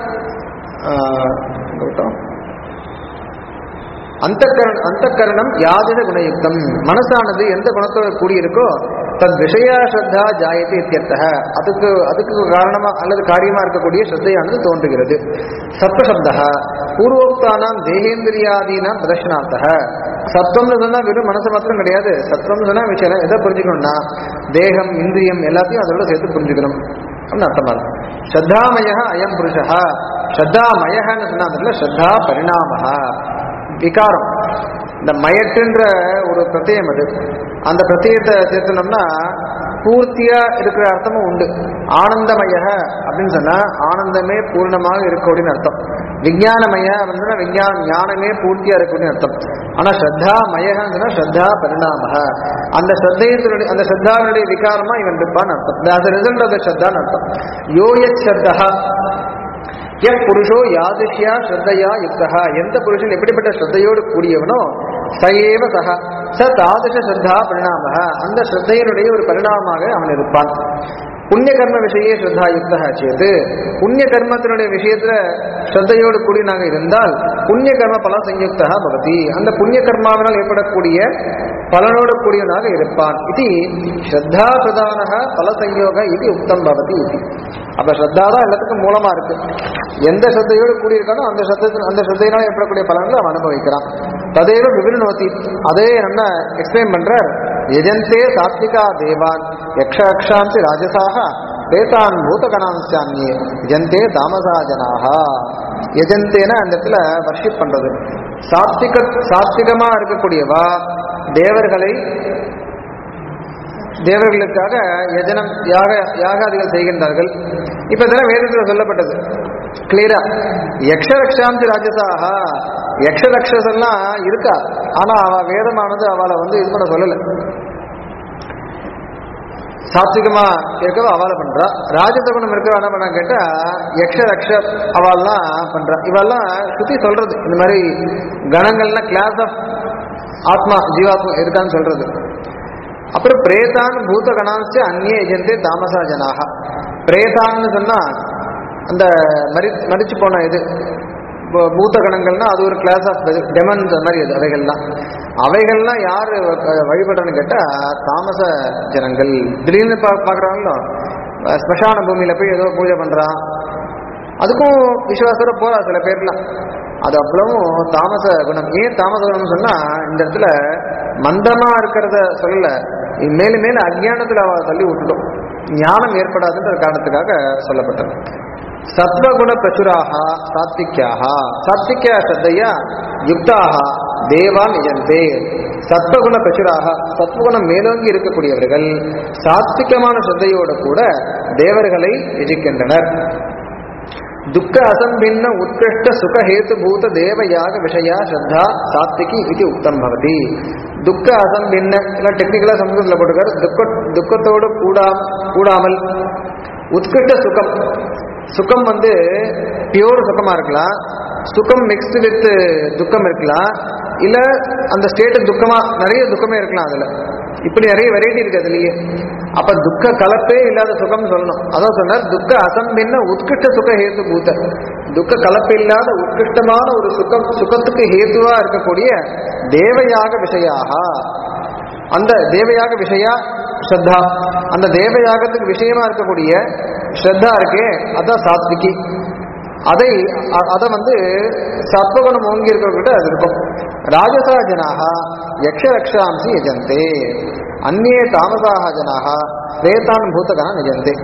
அந்த அந்த கரணம் யாதித குணயுக்தம் மனசானது எந்த குணத்தோட கூடியிருக்கோ தத் விஷயா ஸ்ரத்தா ஜாயத்தை இத்தியர்த்தக அதுக்கு அதுக்கு காரணமா அல்லது காரியமா இருக்கக்கூடிய ஸ்ரத்தையானது தோன்றுகிறது சத்வசப்தா பூர்வோக்தானாம் தேகேந்திரியாதீனாம் பிரதர்ஷனார்த்தக சத்வம்னு சொன்னா வெறும் மனசு மாத்திரம் கிடையாது சத்வம்னு சொன்னா விஷயம் எதை புரிஞ்சுக்கணும்னா தேகம் இந்திரியம் எல்லாத்தையும் அதோட சேர்த்து புரிஞ்சுக்கணும் அப்படின்னு அர்த்தமா இருக்கு ஸ்ரத்தாமய அயம் புருஷா ஸ்ரத்தாமயன்னு சொன்னா அந்த இடத்துல ஸ்ரத்தா பரிணாமஹா விகாரம் இந்த மயட்டுன்ற ஒரு பிரத்யம் அது அந்த பிரத்யத்தை சேர்த்தனோம்னா பூர்த்தியா இருக்கிற அர்த்தமும் உண்டு ஆனந்தமய அப்படின்னு சொன்னா ஆனந்தமே பூர்ணமாக இருக்கக்கூடிய அர்த்தம் விஞ்ஞானமய அப்படின்னு சொன்னா விஞ்ஞான ஞானமே பூர்த்தியா இருக்கக்கூடிய அர்த்தம் ஆனா ஸ்ரத்தா மயகன்னு சொன்னா ஸ்ரத்தா பரிணாம அந்த ஸ்ரத்தையினுடைய அந்த ஸ்ரத்தாவினுடைய விகாரமா இவன் இருப்பான்னு அர்த்தம் ரிசல்ட் ஆஃப் த ஸ்ரத்தான்னு அர்த்தம் யோயத் ஸ்ரத்தா எப் புருஷோ யாதிஷ்யா ஸ்ரத்தையா யுக்தா எந்த புருஷன் எப்படிப்பட்ட ஸ்ரத்தையோடு கூடியவனோ சயேவ சக ச தாதிஷ ஸ்ரத்தா பரிணாம அந்த ஸ்ரத்தையினுடைய ஒரு பரிணாமமாக அவன் இருப்பான் புண்ணிய கர்ம விஷயே ஸ்ரத்தா யுக்தா சேது புண்ணிய கர்மத்தினுடைய விஷயத்துல ஸ்ரத்தையோடு கூடி நாங்கள் இருந்தால் புண்ணிய கர்ம பல சயுக்தா பவதி அந்த புண்ணிய கர்மாவினால் ஏற்படக்கூடிய பலனோடு கூடியவனாக இருப்பான் இது ஸ்ரத்தா பிரதான பல சயோக இது உக்தம் பவதி இது அப்ப ஸ்ரத்தா தான் எல்லாத்துக்கும் மூலமா இருக்கு எந்த ஸ்ரத்தையோடு கூடியிருக்கானோ அந்த ஸ்ரத்தை அந்த ஸ்ரத்தையினால் ஏற்படக்கூடிய பலன்களை அவன் அனுபவிக்கிறான் ததேவ விபிருணோதி அதே என்ன எக்ஸ்பிளைன் பண்றார் யஜந்தே சாத்விகா தேவான் யக்ஷ அக்ஷாந்தி ராஜசாக பிரேதான் பூதகணாம்சான்யே யஜந்தே தாமசா ஜனாக யஜந்தேன அந்த இடத்துல வர்ஷிப் பண்றது சாத்விக சாத்விகமா இருக்கக்கூடியவா தேவர்களை தேவர்களுக்காக யஜனம் யாக யாகாதிகள் செய்கின்றார்கள் இப்ப இதெல்லாம் வேதத்தில் சொல்லப்பட்டது கிளியரா யக்ஷரக்ஷாந்தி ராஜசாக யக்ஷரக்ஷஸ் எல்லாம் இருக்கா ஆனா அவ வேதமானது அவளை வந்து இது பண்ண சொல்லல சாத்விகமா இருக்கவ அவளை பண்றா ராஜதகுணம் இருக்கவ என்ன பண்ணா கேட்டா யக்ஷ ரக்ஷ அவள்லாம் பண்றா இவெல்லாம் சுத்தி சொல்றது இந்த மாதிரி கணங்கள்லாம் கிளாஸ் ஆஃப் ஆத்மா ஜீவாத்மா இருக்கான்னு சொல்றது அப்புறம் பிரேதான் பூத கணாச்சு அந்நிய எஜந்தே தாமசா ஜனாக பிரேதான்னு சொன்னா அந்த மரி மரிச்சு போன இது பூ- பூத கணங்கள்னா அது ஒரு கிளாஸ் ஆஃப் டெமன் மாதிரி அது அவைகள்லாம் அவைகள்லாம் யார் வழிபடுறன்னு கேட்டா தாமச ஜனங்கள் திடீர்னு பா பார்க்குறாங்களோ ஸ்மசான பூமியில போய் ஏதோ பூஜை பண்றான் அதுக்கும் விசுவாசத்தோட போறா சில பேர்லாம் அது அவ்வளவும் தாமச குணம் ஏன் தாமச குணம்னு சொன்னா இந்த இடத்துல மந்தமா இருக்கிறத சொல்லல இது மேலும் மேலும் அஜ்ஞானத்துல அவ தள்ளி விட்டுட்டோம் ஞானம் ஏற்படாதுன்ற காரணத்துக்காக சொல்லப்பட்டது சத்வகுண பிரச்சுராக சாத்விக்யாக சாத்விக்யா ஸ்ரத்தையா யுக்தாக தேவான் நிஜந்தே சத்வகுண பிரச்சுராக சத்வகுணம் மேலோங்கி இருக்கக்கூடியவர்கள் சாத்விகமான ஸ்ரத்தையோடு கூட தேவர்களை யஜிக்கின்றனர் துக்க அசம்பின்ன உத்கிருஷ்ட சுக ஹேத்துபூத தேவயாக விஷயா ஸ்ரத்தா சாத்விகி இது உக்தம் பவதி துக்க அசம்பின்ன எல்லாம் டெக்னிக்கலா சமூகத்தில் போட்டுக்கார் துக்க துக்கத்தோடு கூடா கூடாமல் உத்கிருஷ்ட சுகம் சுகம் வந்து பியூர் சுகமா இருக்கலாம் சுகம் மிக்ஸ்டு வித் துக்கம் இருக்கலாம் இல்ல அந்த ஸ்டேட் துக்கமா நிறைய துக்கமே இருக்கலாம் அதுல இப்படி நிறைய வெரைட்டி இருக்கு அதுலயே அப்ப துக்க கலப்பே இல்லாத சுகம் சொல்லணும் அதான் சொன்னார் துக்க அசம்பின்ன உத்கிருஷ்ட சுக ஹேத்து பூத்த துக்க கலப்பு இல்லாத உத்கிருஷ்டமான ஒரு சுகம் சுகத்துக்கு ஹேத்துவா இருக்கக்கூடிய தேவயாக விஷயாக அந்த தேவயாக விஷயா ஸ்ரத்தா அந்த தேவயாகத்துக்கு விஷயமா இருக்கக்கூடிய ஸ்ரத்தா இருக்கே அதான் சாத்விகி அதை அ- அதை வந்து சத்வகுணம் ஓங்கி இருக்கிறவர்கிட்ட அது இருக்கும் ராஜசா ஜனாக யக்ஷ ரக்ஷாம்சி யஜந்தே அந்நே தாமசாக ஜனாக பிரேதான் பூதகன நிஜந்தே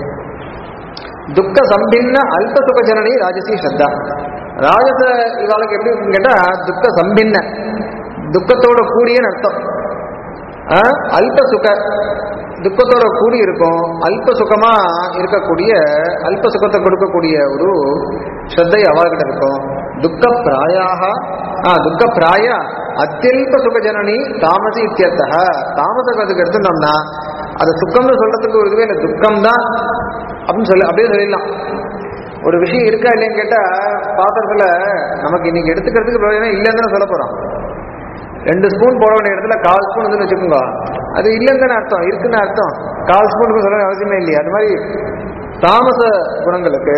துக்க சம்பின்ன அல்ப சுக ஜனனி ராஜசி ஸ்ரத்தா ராஜச இவாளுக்கு எப்படி இருக்குன்னு கேட்டா துக்க சம்பின்ன துக்கத்தோட கூடியன்னு அர்த்தம் ஆ, அல்ப சுக துக்கத்தோட கூடி இருக்கும் அல்ப சுகமா இருக்கக்கூடிய அல்ப சுகத்தை கொடுக்கக்கூடிய ஒரு ஸ்ரத்தை அவர்கிட்ட இருக்கும் துக்க பிராயாக ஆ துக்க பிராய அத்தியல்ப சுக ஜனனி தாமசி இத்தியர்த்தக தாமசத்துக்கு எடுத்துட்டோம்னா அது சுக்கம்னு சொல்றதுக்கு ஒரு இதுவே இல்லை துக்கம் தான் அப்படின்னு சொல்லி அப்படியே சொல்லிடலாம் ஒரு விஷயம் இருக்கா இல்லையான்னு கேட்டா பாத்திரத்துல நமக்கு இன்னைக்கு எடுத்துக்கிறதுக்கு பிரயோஜனம் இல்லைன்னு தானே சொல்ல போறோம் ரெண்டு ஸ்பூன் போட வேண்டிய இடத்துல கால் ஸ்பூன் வந்து வச்சுக்கோங்க அது இல்லைன்னு தானே அர்த்தம் இருக்குன்னு அர்த்தம் கால் ஸ்பூனுக்கு சொல்ல அவசியமே இல்லையா அது மாதிரி தாமச குணங்களுக்கு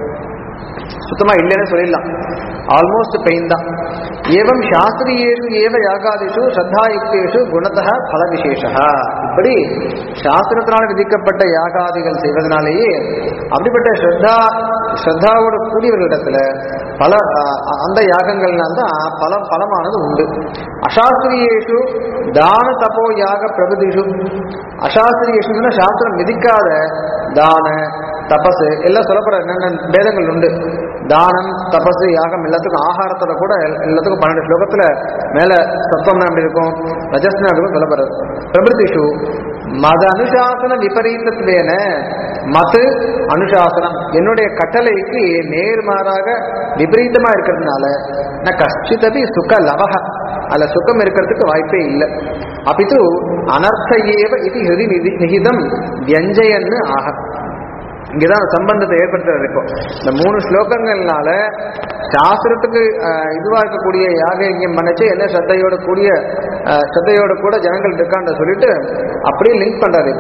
சுத்தமா இல்லைன்னு சொல்லிடலாம் ஆல்மோஸ்ட் பெயின் தான் ஏவம் சாஸ்திரியேஷு ஏவ யாகாதிஷு ஸ்ரத்தாயுக்தேஷு குணத்தः பல விசேஷா இப்படி சாஸ்திரத்தினால் விதிக்கப்பட்ட யாகாதிகள் செய்வதனாலேயே அப்படிப்பட்ட ஸ்ரத்தா ஸ்ரத்தாவோட கூடியவர்களிடத்துல பல அஹ், அந்த யாகங்கள்னால தான் பல பலமானது உண்டு அசாஸ்திரியேஷு தான தபோ யாக பிரபதிஷு அசாஸ்திரியேஷுன்னா சாஸ்திரம் விதிக்காத தான தபசு எல்லாம் சொல்லப்படுற என்னென்ன பேதங்கள் உண்டு தானம் தபசு யாகம் எல்லாத்துக்கும் ஆகாரத்தோட கூட எல்- எல்லாத்துக்கும் பன்னெண்டு ஸ்லோகத்துல மேல சத்துவம்னா எப்படி இருக்கும் ரஜஸ்னா எப்படி இருக்கும் சொல்லப்படுறது பிரபுதிஷு மத அனுசாசன விபரீதத்துவேன மது அனுசாசனம் என்னுடைய கட்டளைக்கு நேர்மாறாக விபரீதமா இருக்கிறதுனால நான் கஷ்டிதபி சுக லவக அதுல சுகம் இருக்கிறதுக்கு வாய்ப்பே இல்லை அப்பிது அனர்த்த ஏவ இது ஹிருதி நிதி நிகிதம் வியஞ்சயன்னு ஆக இங்கதான் சம்பந்தத்தை ஏற்படுத்துறது இப்போ இந்த மூணு ஸ்லோகங்கள்னால சாஸ்திரத்துக்கு அஹ், இதுவா இருக்கக்கூடிய யாக யஜ்ஞம் பண்ணச்சு என்ன ஸ்ரத்தையோட கூடிய அஹ், ஸ்ரத்தையோட கூட ஜனங்கள் இருக்கான்னு சொல்லிட்டு அப்படியே லிங்க் பண்றாரு இப்போ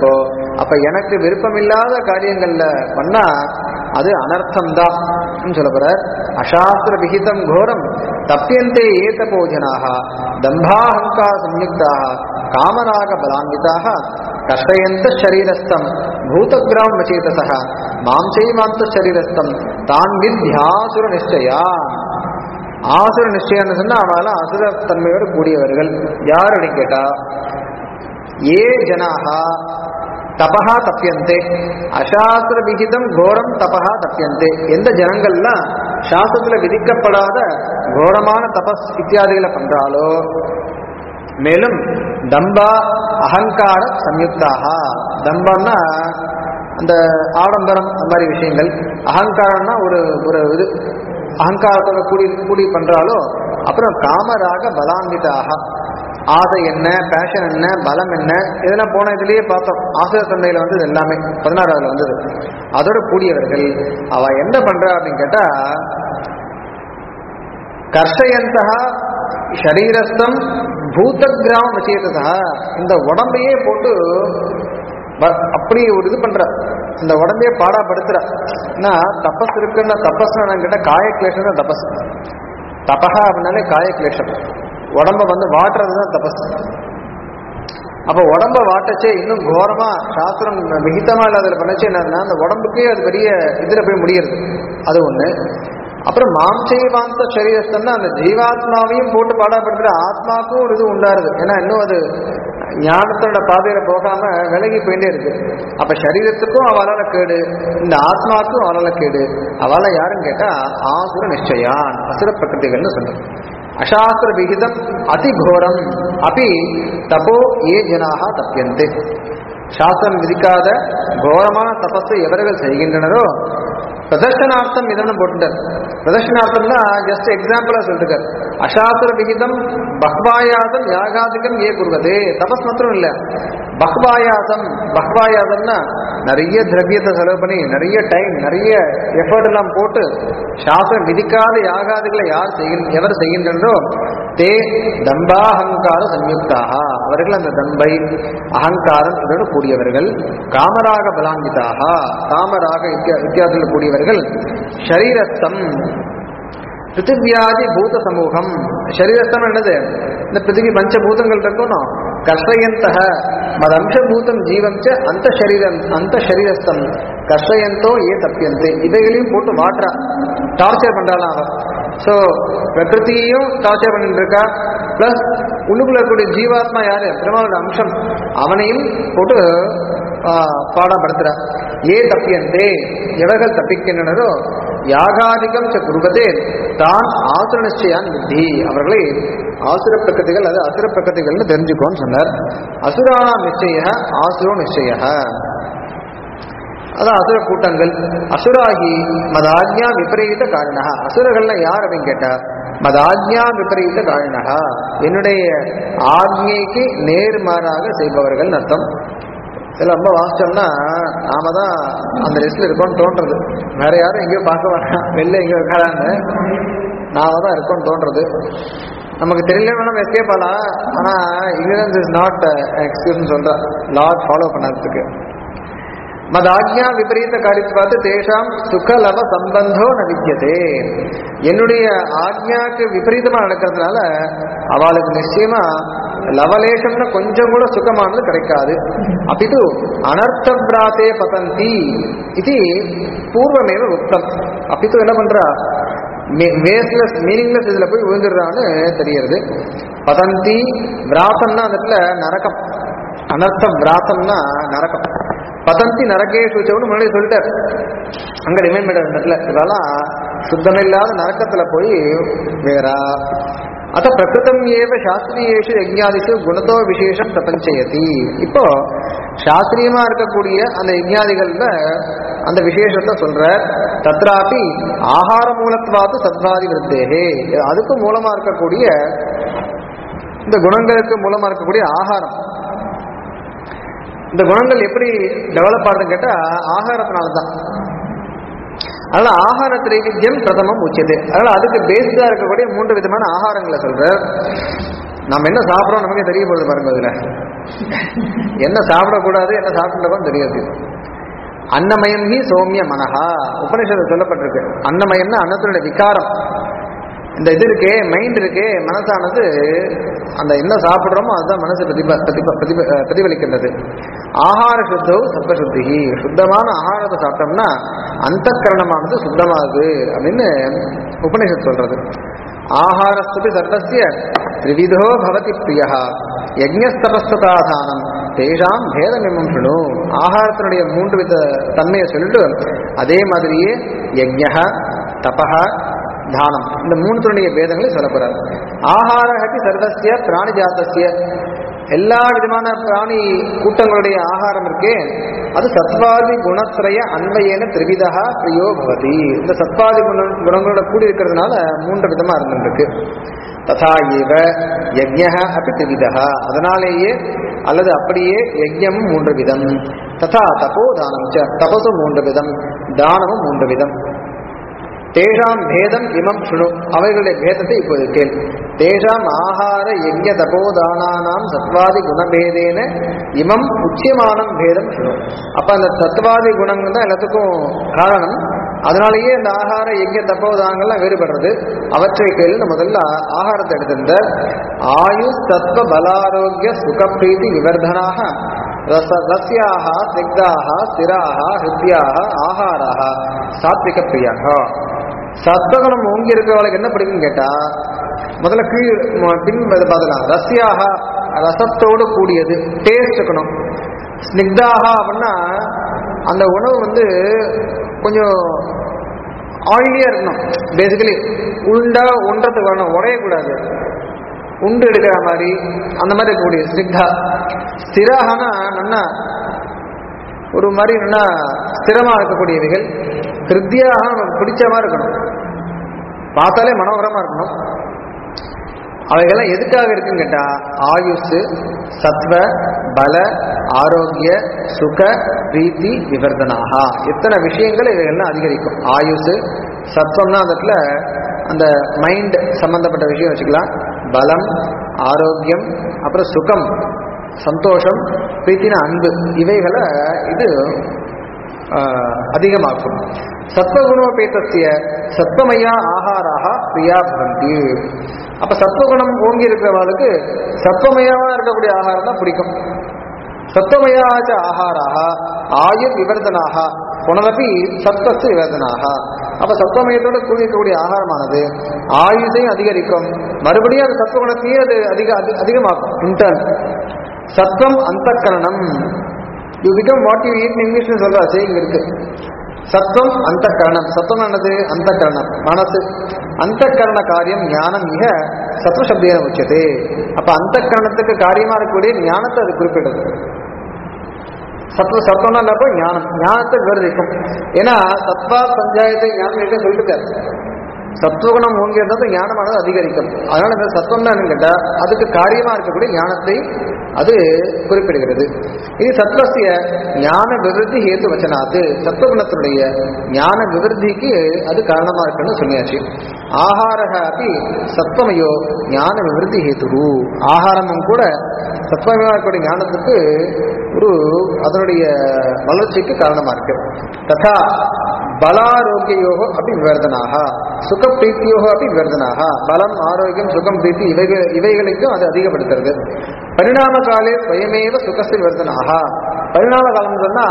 அப்ப எனக்கு விருப்பமில்லாத காரியங்கள்ல பண்ணா அது அனர்த்தம் தான் சொல்ல போறார் அசாஸ்திர விகிதம் கோரம் தப்பியந்தே ஏத போஜனாக தம்பாஹங்கா சம்யுக்தாக காமராக பலான்விதாக கர்ஷயந்த ஷரீரஸ்தம் பூதகிராம் வச்சேதசக மாம்சைமாந்த ஷரீரஸ்தம் தான் வித்யாசுர நிச்சயா ஆசுர நிச்சயம்னு சொன்னா அவனால அசுர தன்மையோடு கூடியவர்கள் யார் அப்படின்னு கேட்டா ஏ ஜனாக தபஹா தப்பியந்தே அசாஸ்திர விகிதம் கோரம் தபஹா தப்பியந்தே எந்த ஜனங்கள்லாம் சாஸ்திரத்துல விதிக்கப்படாத கோரமான தபஸ் இத்தியாதிகளை பண்றாலோ மேலும் தம்பா அகங்கார சம்யுக்தாக தம்பம்னா அந்த ஆடம்பரம் அந்த மாதிரி விஷயங்கள் அகங்காரம்னா ஒரு ஒரு இது அகங்காரத்தோட கூடி கூடி பண்றாலோ அப்புறம் காமராக பலான்விதாக ஆசை என்ன பேஷன் என்ன பலம் என்ன இதெல்லாம் போன இதுலயே பார்த்தோம் ஆசிரியர் தந்தையில வந்து இது எல்லாமே பதினாறாவதுல வந்தது அதோட கூடியவர்கள் அவ என்ன பண்றா அப்படின்னு கேட்டா கர்ஷயந்தா ஷரீரஸ்தம் பூதகிராமம் வச்சேதா இந்த உடம்பையே போட்டு வ- அப்படி ஒரு இது பண்ற இந்த உடம்பையே பாடாப்படுத்துற ஏன்னா தபஸ் இருக்குன்னா தபஸ் கிட்ட காய கிளேஷம் தான் தபஸ் தபகா அப்படின்னாலே காய கிளேஷம் உடம்ப வந்து வாட்டுறது தான் தபஸ் அப்ப உடம்ப வாட்டச்சே இன்னும் கோரமா சாஸ்திரம் விகிதமா இல்லாததுல பண்ணச்சே என்னன்னா அந்த உடம்புக்கே அது பெரிய இதுல போய் முடியுது அது ஒண்ணு அப்புறம் மாம்சைவாந்த சரீரஸ்தம்னா அந்த ஜீவாத்மாவையும் போட்டு பாடப்படுத்துற ஆத்மாக்கும் ஒரு இது உண்டாருது ஏன்னா இன்னும் அது ஞானத்தோட பாதையில போகாம விலகி போயிட்டே இருக்கு அப்ப சரீரத்துக்கும் அவளால கேடு இந்த ஆத்மாக்கும் அவளால கேடு அவளை யாருன்னு கேட்டா ஆசுர நிச்சயான் அசுர பிரகிருதிகள்னு சொல்றோம் அசாஸ்திர விகிதம் அதிகோரம் அப்படி தபோ ஏ ஜனாக தப்பியந்தே சாஸ்திரம் விதிக்காத கோரமான தபஸை எவர்கள் செய்கின்றனரோ பிரதர்ஷனார்த்தம் இதன்னு போட்டுட்டார் பிரதர்ஷனார்த்தம்னா ஜஸ்ட் எக்ஸாம்பிளா சொல்லிருக்கார் அசாஸ்திர விகிதம் பஹ்வாயாசம் யாகாதிகம் ஏ குருவதே தபஸ் மாத்திரம் இல்ல பஹ்வாயாசம் பஹ்வாயாசம்னா நிறைய திரவியத்தை செலவு பண்ணி நிறைய டைம் நிறைய எஃபர்ட் எல்லாம் போட்டு சாஸ்திரம் விதிக்காத யாகாதிகளை யார் செய்கின்ற எவர் செய்கின்றனரோ தே தம்பாஹங்கார சம்யுக்தாக அவர்கள் அந்த தம்பை அகங்காரம் இதோடு கூடியவர்கள் காமராக பலாங்கிதாக காமராக இத்தியா- இத்தியாசத்தில் கூடியவர்கள் ஷரீரஸ்தம் பிருத்திவியாதி பூத சமூகம் சரீரஸ்தம் என்னது இந்த பிருத்திவி பஞ்சபூதங்கள் இருக்கணும் கர்ஷயந்தக மதம்சபூதம் ஜீவம் ச அந்த சரீரம் அந்த சரீரஸ்தம் கர்ஷயந்தோ ஏ தப்பியந்தே இதைகளையும் போட்டு மாற்றா டார்ச்சர் பண்றாளாம் அவ ஸோ பிரகிருதியையும் டார்ச்சர் பண்ணிட்டு இருக்கா பிளஸ் உள்ளுக்குள்ள இருக்கக்கூடிய ஜீவாத்மா யாரு பெருமாளோட அம்சம் அவனையும் போட்டு ஆ, பாடப்படுத்துறா ஏ தப்பியந்தே எவர்கள் தப்பிக்கின்றனரோ யாகாதிகம் ச குருபதே தான் ஆசுர நிச்சயான் வித்தி அவர்களை ஆசுர பிரகதிகள் அது அசுர பிரகதிகள்னு தெரிஞ்சுக்கோன்னு சொன்னார் அசுராணாம் நிச்சய ஆசுரோ நிச்சய அதான் அசுர கூட்டங்கள் அசுராகி மதாஜ்யா விபரீத காரணா அசுரர்கள்னா யார் அப்படின்னு கேட்டா மதாஜ்யா விபரீத காரணா என்னுடைய ஆக்ஞைக்கு நேர்மாறாக செய்பவர்கள் அர்த்தம் இதில் ரொம்ப வாசிச்சோம்னா நாம தான் அந்த லிஸ்ட்ல இருக்கோம்னு தோன்றது வேற யாரும் எங்கேயோ பார்க்க வேணாம் வெளில எங்கேயோ உட்காராங்க நாம தான் இருக்கோம்னு தோன்றது நமக்கு தெரியலன்னு நம்ம எஸ்கேப் ஆகலாம் ஆனா ignorance இஸ் நாட் எக்ஸ்கியூஸ்னு சொல்ற லாட் ஃபாலோ பண்ணறதுக்கு மதாஜ்யா விபரீத காரியத்தை பார்த்து தேஷாம் சுகலவ சம்பந்தோ ந வித்தியதே என்னுடைய ஆக்ஞாக்கு விபரீதமா நடக்கிறதுனால அவளுக்கு நிச்சயமா லவலேஷம்னு கொஞ்சம் கூட சுகமானது கிடைக்காது அப்பிது அனர்த்த பிராத்தே பதந்தி இது பூர்வமேவ உத்தம் அப்பிது என்ன பண்றா வேஸ்ட்லெஸ் மீனிங்லெஸ் இதுல போய் விழுந்துடுறான்னு தெரியறது பதந்தி விராத்தம்னா அந்த இடத்துல நரகம் அனர்த்த விராத்தம்னா நரகம் பதந்தி நரகே சூச்சவனு முன்னாடி சொல்லிட்டார் அங்க ரிமைண்ட் பண்ண இடத்துல இதெல்லாம் சுத்தமில்லாத நரக்கத்துல போய் வேறா அத பிரகிருதம் ஏவ சாஸ்திரியேஷு யஜ்ஞாதிஷு குணத்தோ விசேஷம் பிரபஞ்சயதி இப்போ சாஸ்திரியமா இருக்கக்கூடிய அந்த யஜ்ஞாதிகள்ல அந்த விசேஷத்தை சொல்ற தத்ராபி ஆகார மூலத்வாத்து சத்வாதி விருத்தேகே அதுக்கு மூலமா இருக்கக்கூடிய இந்த குணங்களுக்கு மூலமா இருக்கக்கூடிய ஆகாரம் இந்த குணங்கள் எப்படி டெவலப் ஆகுதுன்னு கேட்டா ஆகாரத்தினால தான் அதனால ஆகார திரைவித்தியம் பிரதமம் உச்சது அதனால அதுக்கு பேஸ்டா இருக்கக்கூடிய மூன்று விதமான ஆகாரங்களை சொல்ற நம்ம என்ன சாப்பிடுறோம் நமக்கு தெரிய போகுது பாருங்க அதுல என்ன சாப்பிடக்கூடாது என்ன சாப்பிடக்கூடாது தெரியாது அன்னமயம் ஹி சௌமிய மனஹா உபனிஷத்து சொல்லப்பட்டிருக்கு அன்னமயம்னா அன்னத்தினுடைய விகாரம் இந்த இது இருக்கே மைண்ட் இருக்கே மனசானது அந்த என்ன சாப்பிட்றோமோ அதுதான் மனசு பிரதிப பிரதிப பிரதிப அஹ் பிரதிபலிக்கின்றது ஆகார சுத்தோ சத்வசுத்தி சுத்தமான ஆகாரத்தை சாப்பிட்டோம்னா அந்த கரணமானது சுத்தமாகுது அப்படின்னு உபனிஷத் சொல்றது ஆகாரஸ்துபி சர்வசிய திரிவிதோ பவதி பிரியா யஜ்ஞஸ்தபஸ்ததாதானம் தேஷாம் பேதமிமம் சுணு ஆகாரத்தினுடைய மூன்று வித தன்மையை சொல்லிட்டு அதே மாதிரியே யஜ்ஞ தபஹ தானம் இந்த மூணுத்தினுடைய பேதங்களை சொல்ல போறார் ஆகாரஹி சர்வசிய பிராணி ஜாத்தசிய எல்லா விதமான பிராணி கூட்டங்களுடைய ஆகாரம் இருக்கே அது சத்வாதி குணத்திரய அன்வயேன திரிவிதா பிரியோ பவதி இந்த சத்வாதி குண குணங்களோட கூடி இருக்கிறதுனால மூன்று விதமா இருந்துருக்கு ததா ஏவ யஜ்ஞ அப்படி திரிவிதா அதனாலேயே அல்லது அப்படியே யஜ்ஞமும் மூன்று விதம் ததா தபோ தானம் ச தபசு மூன்று விதம் தானமும் மூன்று விதம் தேஷாம் பேதம் இமம் சுணு அவைகளுடைய பேதத்தை இப்போது கேள் தேஷாம் ஆகார யஜ்ய தபோதானானாம் சத்வாதி குணபேதேன இமம் உச்சியமானம் பேதம் சுணு அப்ப அந்த சத்வாதி குணங்கள் தான் எல்லாத்துக்கும் காரணம் அதனாலேயே இந்த ஆகார யஜ்ய தப்போதானங்கள்லாம் வேறுபடுறது அவற்றை கேள்வி முதல்ல ஆகாரத்தை எடுத்திருந்த ஆயு சத்வ பலாரோக்கிய சுகப்பிரீதி விவர்தனாக ரச ரஸ்யாக ஸ்னிக்தாக ஸ்திராக ஹிருத்யாக ஆகாராக சாத்விக பிரியாக சத்வகுணம் ஓங்கி இருக்கிறவளுக்கு என்ன பிடிக்கும் கேட்டா முதல்ல கீழ் ம- பின் இதை பார்க்கலாம் ரஸ்யாக ரசத்தோடு கூடியது டேஸ்ட் இருக்கணும் ஸ்னிக்தாக அப்படின்னா அந்த உணவு வந்து கொஞ்சம் ஆயிலியா இருக்கணும் பேசிக்கலி உண்டா ஒன்றதுக்கு வேணும் உடையக்கூடாது உண்டு எடுக்கிற மாதிரி அந்த மாதிரி இருக்கக்கூடிய ஸ்னிக்தா ஸ்திராகனா நல்லா ஒரு மாதிரி நல்லா ஸ்திரமா இருக்கக்கூடியவைகள் ஹிருத்தியாக நமக்கு பிடிச்ச மாதிரி இருக்கணும் பார்த்தாலே மனோகரமா இருக்கணும் அவைகள்லாம் எதுக்காக இருக்குன்னு கேட்டா ஆயுசு சத்வ பல ஆரோக்கிய சுக பிரீத்தி விவர்தனாகா எத்தனை விஷயங்கள் இவைகள்லாம் அதிகரிக்கும் ஆயுசு சத்வம்னா அந்த இடத்துல அந்த மைண்ட் சம்பந்தப்பட்ட விஷயம் வச்சுக்கலாம் பலம் ஆரோக்கியம் அப்புறம் சுகம் சந்தோஷம் பிரீத்தின அன்பு இவைகளை இது ஆஹ், அதிகமாக்கும் சத்வகுணோபேதத்திய சத்வமயா ஆகாராக பிரியா பவந்தி அப்ப சத்வகுணம் ஓங்கி இருக்கிறவர்களுக்கு சத்வமயமா இருக்கக்கூடிய ஆகாரம் தான் பிடிக்கும் சத்வமயாச்ச ஆகாராக ஆயுர் விவர்தனாக புனரப்பி சத்வஸ்து விவர்தனாக அப்ப சத்வமயத்தோட கூடியிருக்கக்கூடிய ஆகாரமானது ஆயுதையும் அதிகரிக்கும் மறுபடியும் அது சத்வகுணத்தையும் அது அதிக அதி- அதிகமாக்கும் இன்டர்ன் சத்வம் அந்தக்கரணம் you become what you eat இங்கிலீஷ்னு சொல்ற செய்யுங்க இருக்கு சத்வம் அந்த கரணம் சத்வம் என்னது அந்த கரணம் மனசு அந்த கரண காரியம் ஞானம் மிக சத்வசப்தேன உச்சதே அப்ப அந்த கரணத்துக்கு காரியமா இருக்கக்கூடிய ஞானத்தை அது குறிப்பிடுது சத்வ சத்வம்னா என்னப்போ ஞானம் ஞானத்தை விவரிக்கும் ஏன்னா சத்வா பஞ்சாயத்தை ஞானம் கிட்ட சொல்லிருக்காரு சத்வகுணம் ஓங்கி இருந்தால் ஞானமானது அதிகரிக்கும் அதனால இந்த சத்வம் தான் கேட்டா அதுக்கு காரியமா இருக்கக்கூடிய ஞானத்தை அது குறிப்பிடுகிறது இது சத்வசிய ஞான விவருத்தி ஹேத்து வச்சனாத்து சத்வகுணத்தினுடைய ஞான விவருத்திக்கு அது காரணமா இருக்குன்னு சொல்லியாச்சு ஆகாரக அப்படி சத்வமயோ ஞான விவருத்தி ஹேத்து ஆகாரமும் கூட சத்வமயமா இருக்கக்கூடிய ஞானத்துக்கு ஒரு அதனுடைய வளர்ச்சிக்கு காரணமா இருக்கு ததா பலாரோக்கியோகோ அப்படி விவர்தனாக சுக பிரீத்தியோகோ அப்படி விவர்தனாக பலம் ஆரோக்கியம் சுகம் பிரீத்தி இவைகள் இவைகளுக்கும் அது அதிகப்படுத்துறது பரிணாம காலே ஸ்வயமேவ சுகஸ்து விவர்தனாக பரிணாம காலம் சொன்னா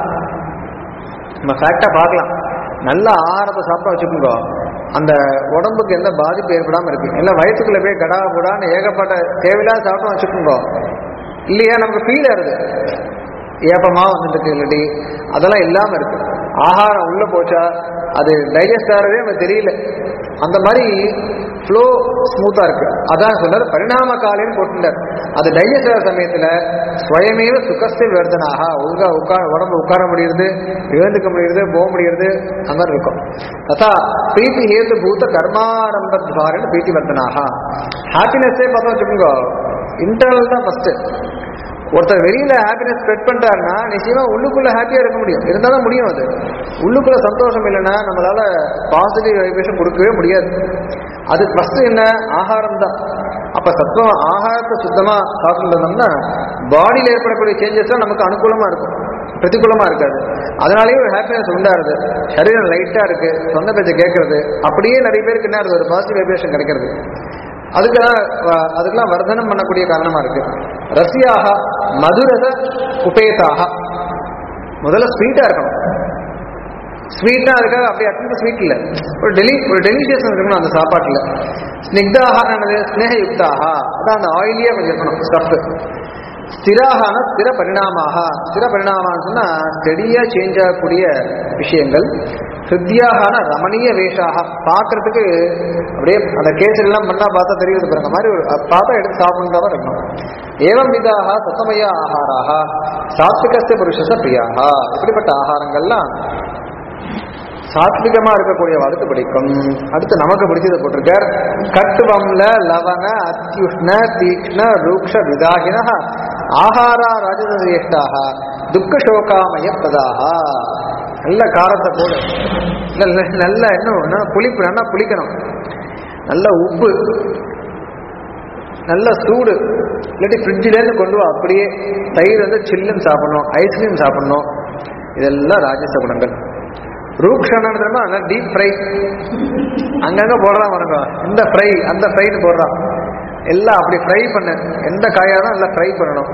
நம்ம ஃபேக்டா பார்க்கலாம் நல்ல ஆகாரத்தை சாப்பிட வச்சுக்கோங்க அந்த உடம்புக்கு எந்த பாதிப்பு ஏற்படாம இருக்கு எல்லாம் வயிற்றுக்குள்ள போய் கடா புடான்னு ஏகப்பட்ட தேவையில்லாத சாப்பிட்டோம் வச்சுக்கோங்க இல்லையா நமக்கு ஃபீல் ஆகுது ஏப்பமா வந்துட்டு இல்லாட்டி அதெல்லாம் இல்லாம இருக்கு ஆகாரம் உள்ள போச்சா அது டைஜஸ்ட் ஆகிறதே நமக்கு தெரியல அந்த மாதிரி ஃப்ளோ ஸ்மூத்தா இருக்கு அதான் சொல்றாரு பரிணாம காலைன்னு போட்டுட்டார் அது டைஜஸ்ட் ஆகிற சமயத்துல ஸ்வயமேவ சுகஸ்து விவர்த்தனாக ஒழுங்கா உட்கார உடம்பு உட்கார முடியுது எழுந்துக்க முடியுது போக முடியுது அந்த மாதிரி இருக்கும் ததா பிரீத்தி ஹேத்து பூத்த கர்மாரம்பத்வாரன் பிரீத்தி வர்த்தனாக ஹாப்பினஸ்ஸே பார்த்தோம் வச்சுக்கோங்க இன்டர்னல் தான் ஃபர்ஸ்ட் ஒருத்தர் வெளியில ஹாப்பினஸ் ஸ்ப்ரெட் பண்றாருன்னா நிச்சயமா உள்ளுக்குள்ள ஹாப்பியா இருக்க முடியும் இருந்தாலும் முடியும் அது உள்ளுக்குள்ள சந்தோஷம் இல்லைன்னா நம்மளால பாசிட்டிவ் வைப்ரேஷன் கொடுக்கவே முடியாது அது ஃபர்ஸ்ட் என்ன ஆகாரம் தான் அப்ப சத்துவம் ஆகாரத்தை சுத்தமா சாப்பிட்டு இருந்தோம்னா பாடியில் ஏற்படக்கூடிய சேஞ்சஸ் நமக்கு அனுகூலமா இருக்கும் பிரதிகூலமா இருக்காது அதனாலேயே ஒரு ஹாப்பினஸ் உண்டாருது சரீரம் லைட்டா இருக்கு சொந்த பேச்சை கேட்கறது அப்படியே நிறைய பேருக்கு என்ன ஆகுது ஒரு பாசிட்டிவ் வைப்ரேஷன் கிடைக்கிறது அதுக்கெல்லாம் வ- அதுக்கெல்லாம் வர்தனம் பண்ணக்கூடிய காரணமா இருக்கு ரசியாக மதுரத உபேதாக முதல்ல ஸ்வீட்டா இருக்கணும் ஸ்வீட்டா அதுக்காக அப்படியே அத்தனை ஸ்வீட் இல்ல ஒரு டெலி ஒரு டெலிஷியஸ் இருக்கணும் அந்த சாப்பாட்டுல ஸ்னிக்தாகானது ஸ்னேகயுக்தாக அதான் அந்த ஆயிலியா கொஞ்சம் இருக்கணும் ஸ்டஃப் ஸ்திராகான ஸ்திர பரிணாமாக ஸ்திர பரிணாமான்னு சொன்னா ஸ்டெடியா சேஞ்ச் ஆகக்கூடிய விஷயங்கள் ஹிருத்யாகான ரமணீய வேஷாக பார்க்கறதுக்கு அப்படியே அந்த கேசரி எல்லாம் பண்ணா பார்த்தா தெரியுது பாருங்க மாதிரி ஒரு அது பார்த்தா எடுத்து சாப்பிடுறதா இருக்கணும் ஏவம் விதாக சத்தமய ஆகாராக சாத்விகஸ்த புருஷச பிரியாக இப்படிப்பட்ட ஆகாரங்கள்லாம் சாத்விகமா இருக்கக்கூடிய வாழ்க்கை பிடிக்கும் அடுத்து நமக்கு பிடிச்சதை போட்டிருக்கார் கட்டுவம்ல லவண அத்யுஷ்ண தீக்ஷ்ண ரூக்ஷ விதாகின ஆகாரா ராஜசிரேஷ்டாக துக்க சோகாமய பதாக நல்ல காரத்தை போடு நல்ல நல்ல இன்னும் என்ன புளிப்பு நல்லா புளிக்கணும் நல்ல உப்பு நல்ல சூடு இல்லாட்டி ஃப்ரிட்ஜிலேருந்து கொண்டு வா அப்படியே தயிர் வந்து சில்லுன்னு சாப்பிடணும் ஐஸ்கிரீம் சாப்பிடணும் இதெல்லாம் ராஜச குணங்கள் ரூக்ஷணம் தெரியுமா டீப் ஃப்ரை அங்கங்க போடுறான் உனக்கு இந்த ஃப்ரை அந்த ஃப்ரைன்னு போடுறான் எல்லாம் அப்படி ஃப்ரை பண்ணு எந்த காயாக தான் எல்லாம் ஃப்ரை பண்ணணும்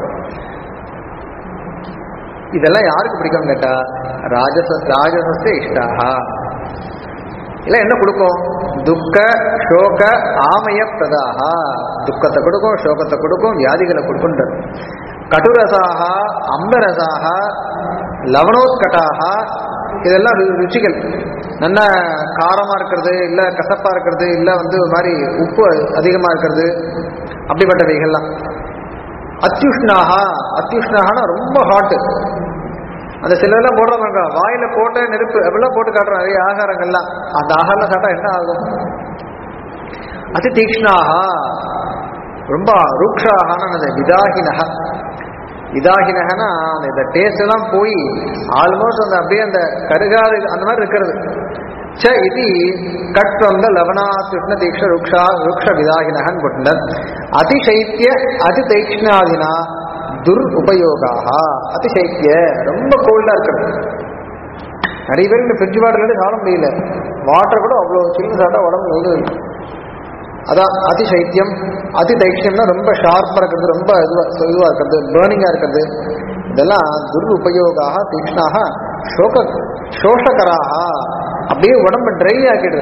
இதெல்லாம் யாருக்கு பிடிக்கும் கேட்டா ராஜச ராஜசஸ்ய இஷ்டாகா இல்ல என்ன கொடுக்கும் துக்க சோக ஆமய பிரதாகா துக்கத்தை கொடுக்கும் சோகத்தை கொடுக்கும் வியாதிகளை கொடுக்கும் கடுரசாக அம்பரசாக லவணோத்கட்டாக இதெல்லாம் ரு- ருச்சிகள் நல்ல காரமா இருக்கிறது இல்ல கசப்பா இருக்கிறது இல்ல வந்து ஒரு மாதிரி உப்பு அதிகமா இருக்கிறது அப்படிப்பட்டவைகள்லாம் அத்யுஷ்ணாகா அத்யுஷ்ணாகனா ரொம்ப ஹாட்டு அந்த சிலர்லாம் போடுறாங்க வாயில போட்ட நெருப்பு அப்படிலாம் போட்டு காட்டுறாங்க நிறைய ஆகாரங்கள்லாம் அந்த ஆகாரம் சாப்பிட்டா என்ன ஆகும் அதி தீக்ஷ்ணாகா ரொம்ப ரூக்ஷாகான விதாகினக விதாகினகனா அந்த இந்த டேஸ்ட் எல்லாம் போய் ஆல்மோஸ்ட் அந்த அப்படியே அந்த கருகாது அந்த மாதிரி இருக்கிறது ச இது கட்வந்த லவணாத்யுஷ்ண தீக்ஷ ருக்ஷா ருக்ஷ விதாகினகன் போட்டுனர் அதிசைத்திய அதி தைக்ஷ்ணாதினா துர் உபயோகாக அதிசைத்திய ரொம்ப கோல்டா இருக்கிறது நிறைய பேர் இந்த ஃப்ரிட்ஜ் வாட்டர்லேருந்து சாப்பிட முடியல வாட்டர் கூட அவ்வளோ சில்லு சாப்பிட்டா உடம்பு வந்து அதான் அதிசைத்தியம் அதி தைக்கியம்னா ரொம்ப ஷார்ப்பாக இருக்கிறது ரொம்ப இதுவாக இதுவாக இருக்கிறது பேர்னிங்காக இருக்கிறது இதெல்லாம் துர் உபயோகாக தீக்ஷ்ணாக சோக சோஷகராக அப்படியே உடம்பு ட்ரை ஆக்கிடுது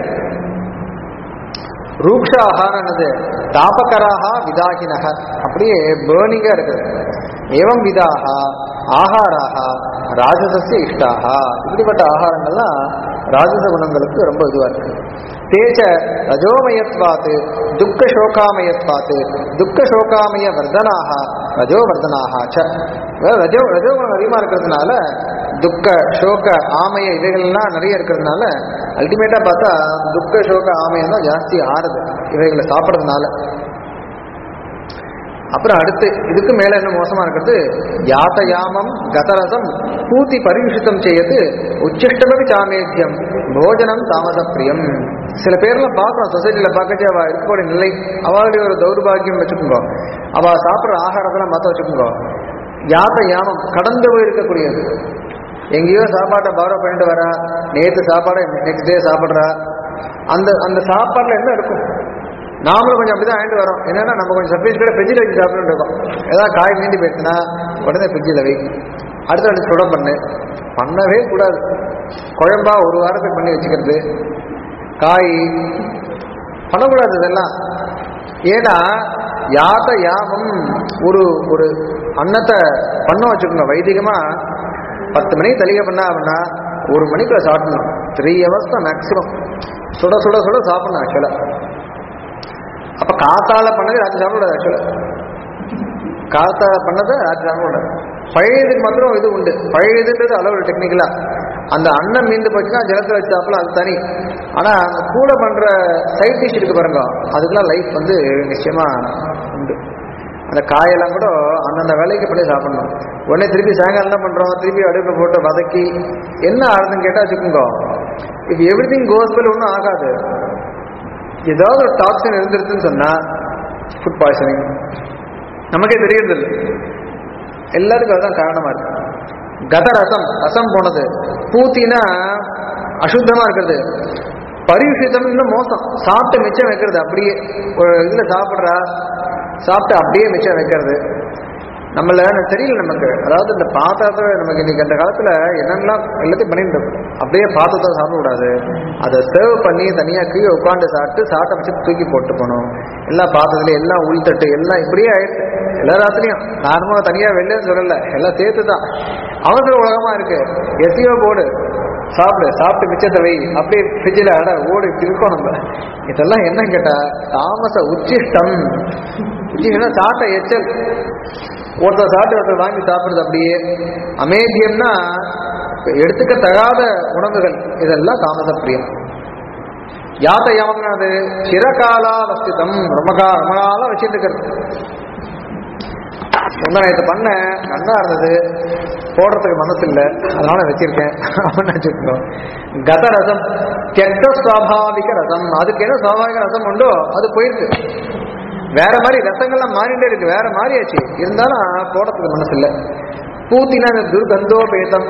ரூக்ஷாகானது தாபகராக விதாகினக அப்படியே பேர்னிங்கா இருக்குது ஏவம் விதாக ஆகாராக ராஜசஸ்ய இஷ்டாக இப்படிப்பட்ட ஆகாரங்கள்லாம் ராஜச குணங்களுக்கு ரொம்ப இதுவா இருக்கு தேச்ச ரஜோமயத்வாத்து துக்க சோகாமயத்வாத்து துக்க சோகாமய வர்தனாக ரஜோவர்தனாக ச அதாவது ரஜோ ரஜோகுணம் அதிகமாக இருக்கிறதுனால துக்க சோக ஆமய இவைகள்லாம் நிறைய இருக்கிறதுனால அல்டிமேட்டா பார்த்தா துக்க சோக ஆமயம் தான் ஜாஸ்தி ஆறுது இவைகளை சாப்பிட்றதுனால அப்புறம் அடுத்து இதுக்கு மேல என்ன மோசமா இருக்கிறது யாத்தயாமம் கதரசம் பூத்தி பரியுஷித்தம் செய்யது உச்சிஷ்டமபி சாமேத்தியம் போஜனம் தாமச பிரியம் சில பேர்லாம் பார்க்கணும் சொசைட்டில பார்க்கச்சு அவ இருக்கக்கூடிய நிலை அவளுடைய ஒரு தௌர்பாகியம் வச்சுக்கோங்க அவ சாப்பிட்ற ஆகாரத்தெல்லாம் பார்த்து வச்சுக்கோங்க யாத்த யாமம் கடந்து போய் இருக்கக்கூடியது எங்கேயோ சாப்பாட்டை பாரோ பண்ணிட்டு வரா நேத்து சாப்பாடை நெக்ஸ்ட் டே சாப்பிட்றா அந்த அந்த சாப்பாடுல என்ன இருக்கும் நாமளும் கொஞ்சம் அப்படிதான் வாங்கிட்டு வரோம் என்னன்னா நம்ம கொஞ்சம் சர்ப்ரைஸ் ஃப்ரிட்ஜில் வச்சு சாப்பிட்டு இருக்கோம் ஏதாவது காய் மீண்டி போயிடுச்சுன்னா உடனே ஃப்ரிட்ஜில் வை அடுத்த அடுத்து சுட பண்ணு பண்ணவே கூடாது குழம்பா ஒரு வாரத்துக்கு பண்ணி வச்சுக்கிறது காய் பண்ணக்கூடாது இதெல்லாம் ஏன்னா யாத்த யாமம் ஒரு ஒரு அன்னத்தை பண்ண வச்சுக்கோங்க வைதிகமா பத்து மணிக்கு தலிகை பண்ணா அப்படின்னா ஒரு மணிக்குள்ள சாப்பிடணும் த்ரீ ஹவர்ஸ் தான் மேக்ஸிமம் சுட சுட சுட சாப்பிடணும் ஆக்சுவலாக அப்ப காத்தால பண்ணது ராத்திரி சாப்பிடக்கூடாது ஆக்சுவலா காத்தால பண்ணதை ராத்திரி சாப்பிடக்கூடாது பழையதுக்கு மாத்திரம் இது உண்டு பழையதுன்றது அளவு டெக்னிக்கலா அந்த அன்னம் மீந்து போச்சுன்னா ஜலத்தில் வச்சு சாப்பிடலாம் அது தனி ஆனா அந்த கூட பண்ற சைட் டிஷ் இருக்கு பாருங்க அதுக்கெல்லாம் லைஃப் வந்து நிச்சயமா உண்டு அந்த காயெல்லாம் கூட அந்தந்த வேலைக்கு பண்ணி சாப்பிடணும் உடனே திருப்பி சாயங்காலம் என்ன பண்றோம் திருப்பி அடுப்பில் போட்டு வதக்கி என்ன ஆகுதுன்னு கேட்டா வச்சுக்கோங்க இப்போ எவ்ரி திங் கோஸ் ஒன்றும் ஆகாது ஏதாவது ஒரு டாக்ஸின் இருந்துருச்சுன்னு சொன்னா ஃபுட் பாய்சனிங் நமக்கே தெரியறதில்லை எல்லாத்துக்கும் அதுதான் காரணமா இருக்கு கத ரசம் ரசம் போனது பூத்தினா அசுத்தமா இருக்கிறது பரியுஷிதம் இன்னும் மோசம் சாப்பிட்டு மிச்சம் வைக்கிறது அப்படியே ஒரு இதுல சாப்பிட்றா சாப்பிட்டு அப்படியே மிச்சம் வைக்கிறது நம்மள தெரியல நமக்கு அதாவது இந்த பாத்திரத்தை நமக்கு இன்னைக்கு அந்த காலத்துல என்னென்னலாம் எல்லாத்தையும் பண்ணிட்டு இருக்கோம். அப்படியே பாத்திரத்தை சாப்பிடக்கூடாது அதை சர்வ் பண்ணி தனியா கீழே உட்காந்து சாப்பிட்டு சாப்பிட்ட வச்சு தூக்கி போட்டு போகணும் எல்லா பாத்திரத்துல எல்லாம் உள்தட்டு எல்லாம் இப்படியே ஆயிடுச்சு எல்லா ராத்திரியும் நார்மலா தனியா வெளிலன்னு சொல்லல எல்லாம் சேர்த்து தான் அவசர உலகமா இருக்கு எத்தையோ போடு சாப்பிடு சாப்பிட்டு மிச்சத்தை வை அப்படியே ஃப்ரிட்ஜில் அட ஓடு இப்படி இருக்கோம் நம்ம இதெல்லாம் என்ன கேட்டா தாமச உச்சிஷ்டம் உச்சிஷ்டம்னா சாப்பிட்ட எச்சல் ஒருத்தர் சாப்பிட்டு ஒருத்தர் வாங்கி சாப்பிடுறது அப்படியே அமேதியம்னா எடுத்துக்க தகாத உணவுகள் இதெல்லாம் தாமச பிரியம் யாத்தயம்னா அது சிறகாலாவஸ்திதம் ரொம்ப கா ரொம்ப நாளாக வச்சுட்டு இருக்கிறது முந்தானத்தை பண்ண நல்லா இருந்தது போடுறதுக்கு மனசு இல்லை அதனால வச்சிருக்கேன் அப்படின்னு வச்சுக்கோங்க கத ரசம் கெட்ட சுவாபாவிக ரசம் அதுக்கு என்ன சுவாபாவிக ரசம் உண்டோ அது போயிருக்கு வேற மாதிரி ரசங்கள்லாம் மாறிட்டே இருக்கு வேற மாறியாச்சு இருந்தாலும் போடுறதுக்கு மனசு இல்லை பூத்தினா இந்த துர்கந்தோ பேதம்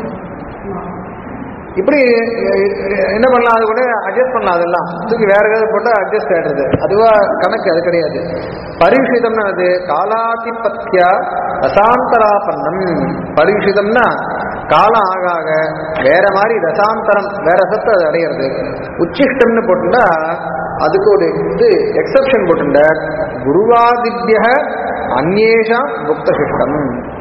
இப்படி அஹ், என்ன பண்ணலாம் அது கூட அட்ஜஸ்ட் பண்ணலாம் அதெல்லாம் தூக்கி வேற ஏதாவது போட்டால் அட்ஜஸ்ட் ஆயிடுறது அதுவா கணக்கு அது கிடையாது பரிவிஷிதம்னா அது காலாதிபத்தியா ரசாந்தராபன்னம் பரிவிஷிதம்னா காலம் ஆக ஆக வேற மாதிரி ரசாந்தரம் வேற ரசத்தை அது அடையிறது உச்சிஷ்டம்னு போட்டுட்டா அதுக்கு ஒரு இது எக்ஸப்ஷன் போட்டுண்ட குருவாதித்ய அந்நேஷாம் புக்தசிஷ்டம்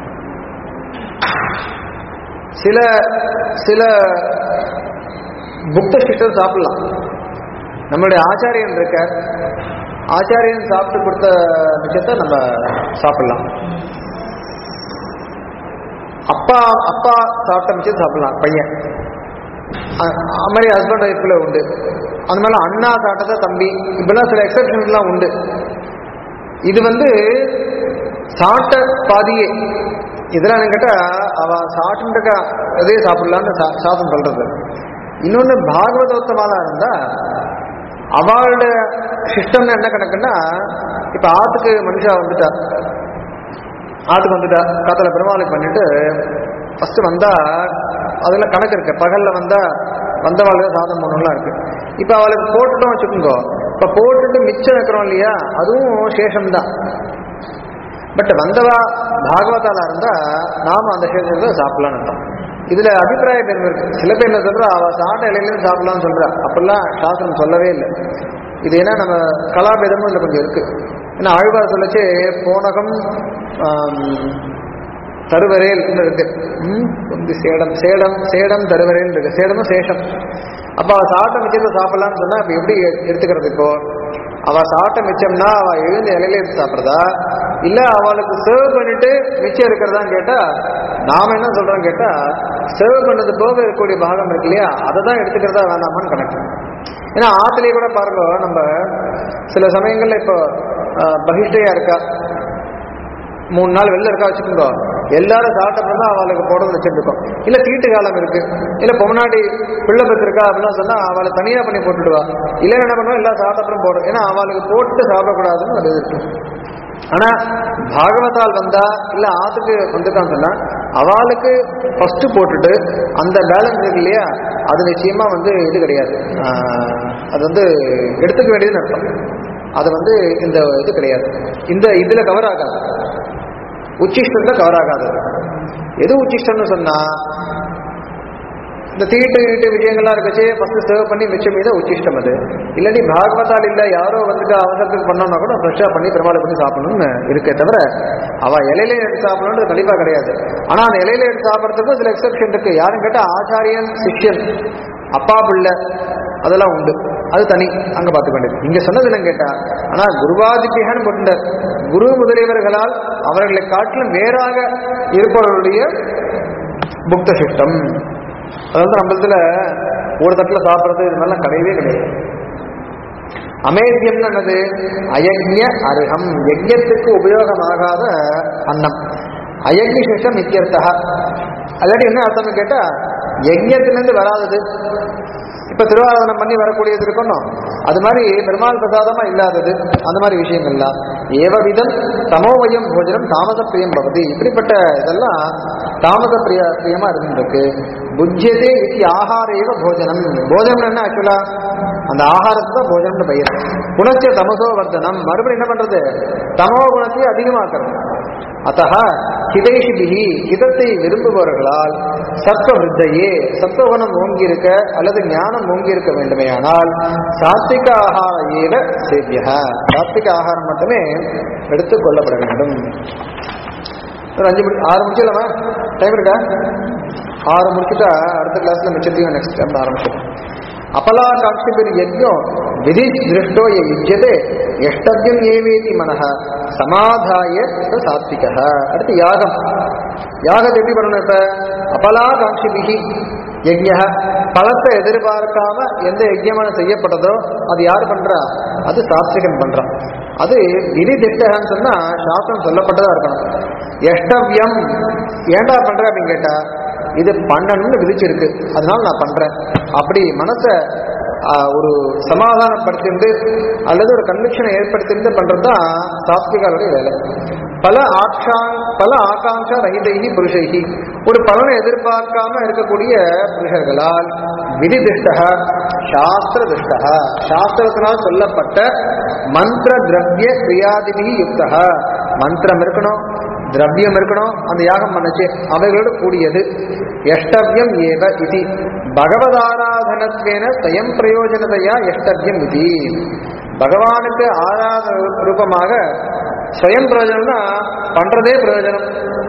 சில சில புக்த சிஸ்டர் சாப்பிடலாம் நம்மளுடைய ஆச்சாரியன் இருக்க ஆச்சாரியன் சாப்பிட்டு கொடுத்த விஷயத்தை நம்ம சாப்பிடலாம் அப்பா அப்பா சாப்பிட்ட மிச்சம் சாப்பிடலாம் பையன் அ- அது மாதிரி ஹஸ்பண்ட் ஒய்ஃப்ல உண்டு அந்த மாதிரி அண்ணா சாப்பிட்டத தம்பி இப்பெல்லாம் சில எக்ஸப்ஷன்ஸ்லாம் உண்டு இது வந்து சாப்பிட்ட பாதியே இதெல்லாம் கேட்டா அவ சாப்பிட்டுருக்கா இதே சாப்பிடலான்னு சா- சாதம் சொல்றது இன்னொன்னு பாகவதோத்தமாலா இருந்தா அவளோட சிஸ்டம்னு என்ன கணக்குன்னா இப்ப ஆத்துக்கு மனுஷா வந்துட்டா ஆத்துக்கு வந்துட்டா காத்தல பெருமாளுக்கு பண்ணிட்டு ஃபர்ஸ்ட் வந்தா அதெல்லாம் கணக்கு இருக்கு பகல்ல வந்தா வந்தவாளுக்கு சாதம் பண்ணணும்லாம் இருக்கு இப்ப அவளுக்கு போட்டுட்டோம் வச்சுக்கோங்க இப்ப போட்டுட்டு மிச்சம் வைக்கிறோம் இல்லையா அதுவும் சேஷம்தான் பட் வந்தவா பாகவதாலா இருந்தா நாம அந்த சேஷத்தை சாப்பிடலாம்னு அர்த்தம் இதுல அபிப்பிராய பேர் இருக்கு சில பேர் என்ன சொல்றா அவ சாப்பிட்ட இலையிலும் சாப்பிடலாம்னு சொல்றா அப்பெல்லாம் சாஸ்திரம் சொல்லவே இல்லை இது ஏன்னா நம்ம கலாபேதமும் இதுல கொஞ்சம் இருக்கு ஏன்னா ஆழ்வார் சொல்லச்சு போனகம் ஆம், தருவரேல் இருக்கு ம், வந்து சேடம் சேடம் சேடம் தருவரேல் இருக்கு சேடமும் சேஷம் அப்ப அவ சாப்பிட்ட மிச்சத்தை சாப்பிடலாம்னு சொன்னா இப்ப எப்படி எடுத்துக்கிறது இப்போ அவ சாப்பிட்ட மிச்சம்னா அவ எழுந்த இலையில எடுத்து சாப்பிடுறதா இல்ல அவளுக்கு சர்வ் பண்ணிட்டு மிச்சம் இருக்கிறதான்னு கேட்டா நாம என்ன சொல்றோம் கேட்டா சர்வ் பண்ணது போக இருக்கக்கூடிய பாகம் இருக்கு இல்லையா அதை தான் எடுத்துக்கிறதா வேணாமான்னு கணக்கு ஏன்னா ஆத்துலயே கூட பாருங்க நம்ம சில சமயங்கள்ல இப்போ அஹ், பகிஷ்டையா இருக்கா மூணு நாள் வெளில இருக்கா வச்சுக்கோங்க எல்லாரும் சாப்பிட்டப்பறம் தான் அவளுக்கு போடுறது வச்சுருக்கோம் இல்ல தீட்டு காலம் இருக்கு இல்ல பொம்னாடி பிள்ளை பத்து இருக்கா அப்படிலாம் சொன்னா அவளை தனியா பண்ணி போட்டுடுவா இல்ல என்ன பண்ணுவோம் எல்லாம் சாப்பிட்டப்பறம் போடும் ஏன்னா அவளுக்கு போட்டு சாப்பிடக்கூடாதுன்னு அது இருக்கு ஆனா பாகவதால் வந்தா இல்ல ஆத்துக்கு வந்துட்டான்னு சொன்னா அவளுக்கு ஃபர்ஸ்ட் போட்டுட்டு அந்த பேலன்ஸ் இருக்கு இல்லையா அது நிச்சயமா வந்து இது கிடையாது ஆஹ், அது வந்து எடுத்துக்க வேண்டியதுன்னு அர்த்தம் அது வந்து இந்த இது கிடையாது இந்த இதுல கவர் ஆகாது உச்சிஷ்டத்துல கவர் ஆகாது எது உச்சிஷ்டம்னு சொன்னா இந்த தீட்டு வீட்டு விஷயங்கள்லாம் இருக்கச்சே ஃபர்ஸ்ட் சர்வ் பண்ணி மிச்சம் மீத உச்சிஷ்டம் அது இல்லாட்டி பாகவதால் இல்ல யாரோ வந்துட்டு அவசரத்துக்கு பண்ணோம்னா கூட ஃப்ரெஷ்ஷா பண்ணி பெருமாளை பண்ணி சாப்பிடணும்னு இருக்கே தவிர அவ இலையில எடுத்து சாப்பிடணும்னு கண்டிப்பா கிடையாது ஆனா அந்த இலையில எடுத்து சாப்பிட்றதுக்கும் சில எக்ஸப்ஷன் இருக்கு யாரும் கேட்டா ஆச்சாரியன் சிஷ்யன் அப்பா பிள்ளை அதெல்லாம் உண்டு அது தனி அங்க பார்த்துக்க வேண்டியது இங்க சொன்னது என்னன்னு கேட்டா ஆனா குருவாதித்யகன் கொண்டார் குரு முதலியவர்களால் அவர்களை காட்டிலும் வேறாக இருப்பவர்களுடைய புக்த சிஷ்டம் அதாவது நம்ம இதுல ஒரு தட்டுல சாப்பிட்றது இது மாதிரிலாம் கிடையவே கிடையாது அமேத்தியம்னு என்னது அயக்ஞ அருகம் யஜ்யத்துக்கு உபயோகமாகாத அன்னம் அயக்ஞ சிஷ்டம் நித்தியர்த்தா அல்லாட்டி என்ன அர்த்தம்னு கேட்டா யஜ்யத்திலிருந்து வராதது இப்ப திருவாராதனம் பண்ணி வரக்கூடியது இருக்கணும் அது மாதிரி பெருமாள் பிரசாதமா இல்லாதது அந்த மாதிரி விஷயங்கள்லாம் ஏவவிதம் தமோமயம் போஜனம் தாமச பிரியம் பவதி இப்படிப்பட்ட இதெல்லாம் தாமச பிரிய பிரியமா இருந்துருக்கு புஜ்யதே இது ஆகாரேவ போஜனம் போஜனம் என்ன ஆக்சுவலா அந்த ஆகாரத்துக்கு தான் போஜனம்னு பெயர் புனச்ச தமசோ வர்த்தனம் மறுபடியும் என்ன பண்றது தமோ குணத்தை அதிகமாக்குறது அத்தக ஹிதைஷிபிகி ஹிதத்தை விரும்புபவர்களால் சத்வ விருத்தையே சத்துவகுணம் ஓங்கி இருக்க அல்லது ஞானம் ஓங்கி இருக்க வேண்டுமேயானால் சாத்விக ஆகார ஏவ சேவிய சாத்விக ஆகாரம் மட்டுமே எடுத்துக் கொள்ளப்பட வேண்டும் ஒரு அஞ்சு மணி ஆறு முடிச்சிடலாமா டைம் இருக்கா ஆறு முடிச்சுட்டா அடுத்த கிளாஸ்ல மிச்சத்தையும் நெக்ஸ்ட் டைம் ஆரம்பிச்சிடும் அபலாகாட்சிபிர் யஜ்ஞோ விதி திருஷ்டோ ய யுஜ்யதே எஷ்டவ்யம் ஏவேதி மனஹ சமாதாய ச சாத்விக அடுத்து யாகம் யாகத்தை எப்படி பண்ணணும் இப்ப அபலாகாட்சிபிகி யஜ்ய பலத்தை எதிர்பார்க்காம எந்த யஜ்யமான செய்யப்பட்டதோ அது யார் பண்றா அது சாத்விகன் பண்றான் அது விதி திட்டகன்னு சொன்னா சாஸ்திரம் சொல்லப்பட்டதா இருக்கணும் எஷ்டவ்யம் ஏன்டா பண்ற அப்படின்னு கேட்டா இது பண்ணணும்னு விதிச்சிருக்கு அதனால நான் பண்றேன் அப்படி மனசை ஆஹ், ஒரு சமாதானப்படுத்திட்டு அல்லது ஒரு கன்விக்ஷனை ஏற்படுத்திட்டு பண்றது தான் சாத்விகாருடைய வேலை பல ஆக்ஷா பல ஆகாங்ஷா ரஹிதைகி புருஷைகி ஒரு பலனை எதிர்பார்க்காம இருக்கக்கூடிய புருஷர்களால் விதி திருஷ்டக சாஸ்திர திருஷ்டக சாஸ்திரத்தினால் சொல்லப்பட்ட மந்திர திரவிய கிரியாதிபி யுக்தக மந்திரம் இருக்கணும் திரவியம் இருக்கணும் அந்த யாகம் பண்ணுச்சு அவைகளோடு கூடியது எஷ்டவ்யம் ஏவ இது பகவதாராதனத்வேன ஸ்வயம் பிரயோஜனதையா எஷ்டவ்யம் இது பகவானுக்கு ஆராதன ரூபமாக ஸ்வயம் பிரயோஜனம்னா பண்றதே பிரயோஜனம்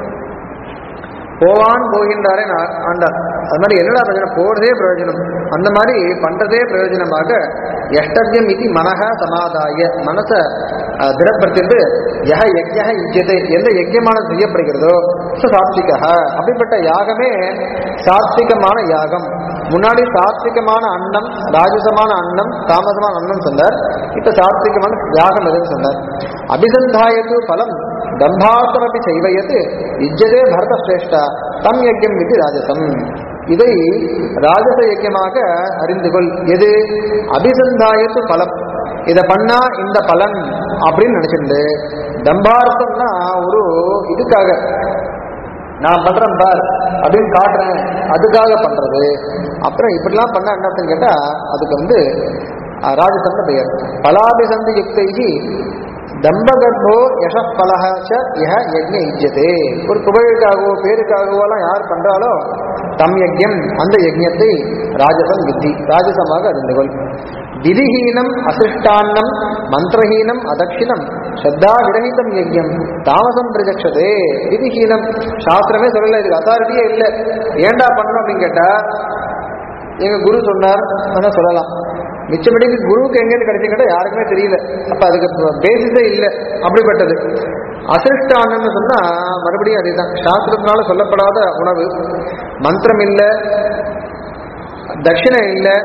போவான் போகின்றாரே நான் ஆண்டார் அது மாதிரி என்னடா பிரயோஜனம் போறதே பிரயோஜனம் அந்த மாதிரி பண்றதே பிரயோஜனமாக எஷ்டவியம் இது மனக சமாதாய மனசை அஹ், திடப்படுத்திட்டு யக யஜ்ய இஜ்யத்தை எந்த யஜ்யமானது செய்யப்படுகிறதோ ச சாத்விக அப்படிப்பட்ட யாகமே சாத்விகமான யாகம் முன்னாடி சாத்விகமான அன்னம் ராஜசமான அன்னம் தாமசமான அன்னம் சொன்னார் இப்ப சாத்விகமான யாகம் எதுன்னு சொன்னார் அபிசந்தாயத்து பலம் தம்பாத்தமபி செய்வயது இஜ்ஜதே பரத சிரேஷ்டா தம் யஜ்யம் இது ராஜசம் இதை ராஜச யஜ்யமாக அறிந்து கொள் எது அபிசந்தாயத்து பலம் இதை பண்ணா இந்த பலன் அப்படின்னு நினைச்சிருந்து தம்பார்த்தம்னா ஒரு இதுக்காக நான் பண்றேன் பார் அப்படின்னு காட்டுறேன் அதுக்காக பண்றது அப்புறம் இப்படிலாம் பண்ண என்ன அர்த்தம் கேட்டா அதுக்கு வந்து அஹ், ராஜசம்னு பெயர் பலாபிசந்தி யுக்தைகி தம்பகர்ப்போ யச பலஹ ச யஹ யஜ்ஞ இஜ்யதே ஒரு புகழுக்காகவோ பேருக்காகவோ எல்லாம் யார் பண்றாலோ தம் யஜ்யம் அந்த யஜ்ஞத்தை ராஜசம் வித்தி ராஜசமாக அறிந்து கொள் விதிஹீனம் அசிஷ்டான்னம் மந்திரஹீனம் அதட்சிணம் ஸ்ரத்தா விரகிதம் யஜ்யம் தாமசம் பிரஜக்ஷதே விதிஹீனம் சாஸ்திரமே சொல்லல இதுக்கு அத்தாரிட்டியே இல்லை ஏன்டா பண்ணணும் அப்படின்னு கேட்டா எங்க குரு சொன்னார் வேணா சொல்லலாம் மிச்சபடிக்கு குருவுக்கு எங்கேருந்து கிடைச்சு கேட்டா யாருக்குமே தெரியல அப்ப அதுக்கு பேசிஸே இல்லை அப்படிப்பட்டது அசிஷ்டானம்னு சொன்னா மறுபடியும் அதேதான் சாஸ்திரத்தினால சொல்லப்படாத உணவு மந்திரம் இல்லை தட்சிணை இல்லை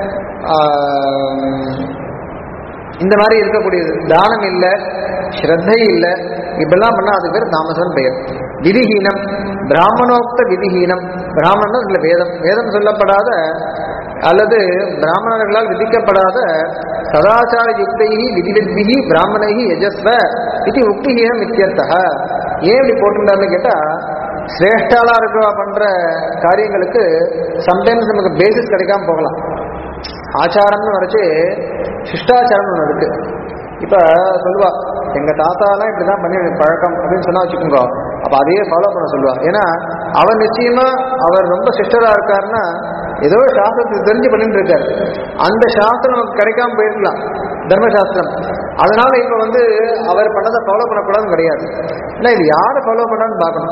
இந்த மாதிரி இருக்கக்கூடியது தானம் இல்லை ஸ்ரத்தை இல்லை இப்பெல்லாம் பண்ணா அது பேர் தாமசன் பெயர் விதிஹீனம் பிராமணோக்த விதிஹீனம் பிராமணன் இதுல வேதம் வேதம் சொல்லப்படாத அல்லது பிராமணர்களால் விதிக்கப்படாத சதாச்சார யுக்தைகி விதிவித்பிகி பிராமணைகி யஜஸ்வ இது உக்திஹீனம் இத்தியர்த்தக ஏன் இப்படி போட்டிருந்தாருன்னு கேட்டா சிரேஷ்டாலா இருக்கிறவா பண்ற காரியங்களுக்கு சம்டைம்ஸ் நமக்கு பேசிஸ் கிடைக்காம போகலாம் ஆச்சாரம்னு வரைச்சு சிஷ்டாச்சாரம்னு ஒன்று இருக்கு இப்ப சொல்லுவா எங்க தாத்தாலாம் இப்படிதான் பண்ணி எனக்கு பழக்கம் அப்படின்னு சொன்னா வச்சுக்கோங்க அப்ப அதையே ஃபாலோ பண்ண சொல்லுவா ஏன்னா அவர் நிச்சயமா அவர் ரொம்ப சிஸ்டரா இருக்காருன்னா ஏதோ சாஸ்திரத்தை தெரிஞ்சு பண்ணிட்டு இருக்காரு அந்த சாஸ்திரம் நமக்கு கிடைக்காம போயிருக்கலாம் தர்மசாஸ்திரம் அதனால இப்ப வந்து அவர் பண்ணதை ஃபாலோ பண்ணக்கூடாதுன்னு கிடையாது ஏன்னா இது யாரை ஃபாலோ பண்ணான்னு பார்க்கணும்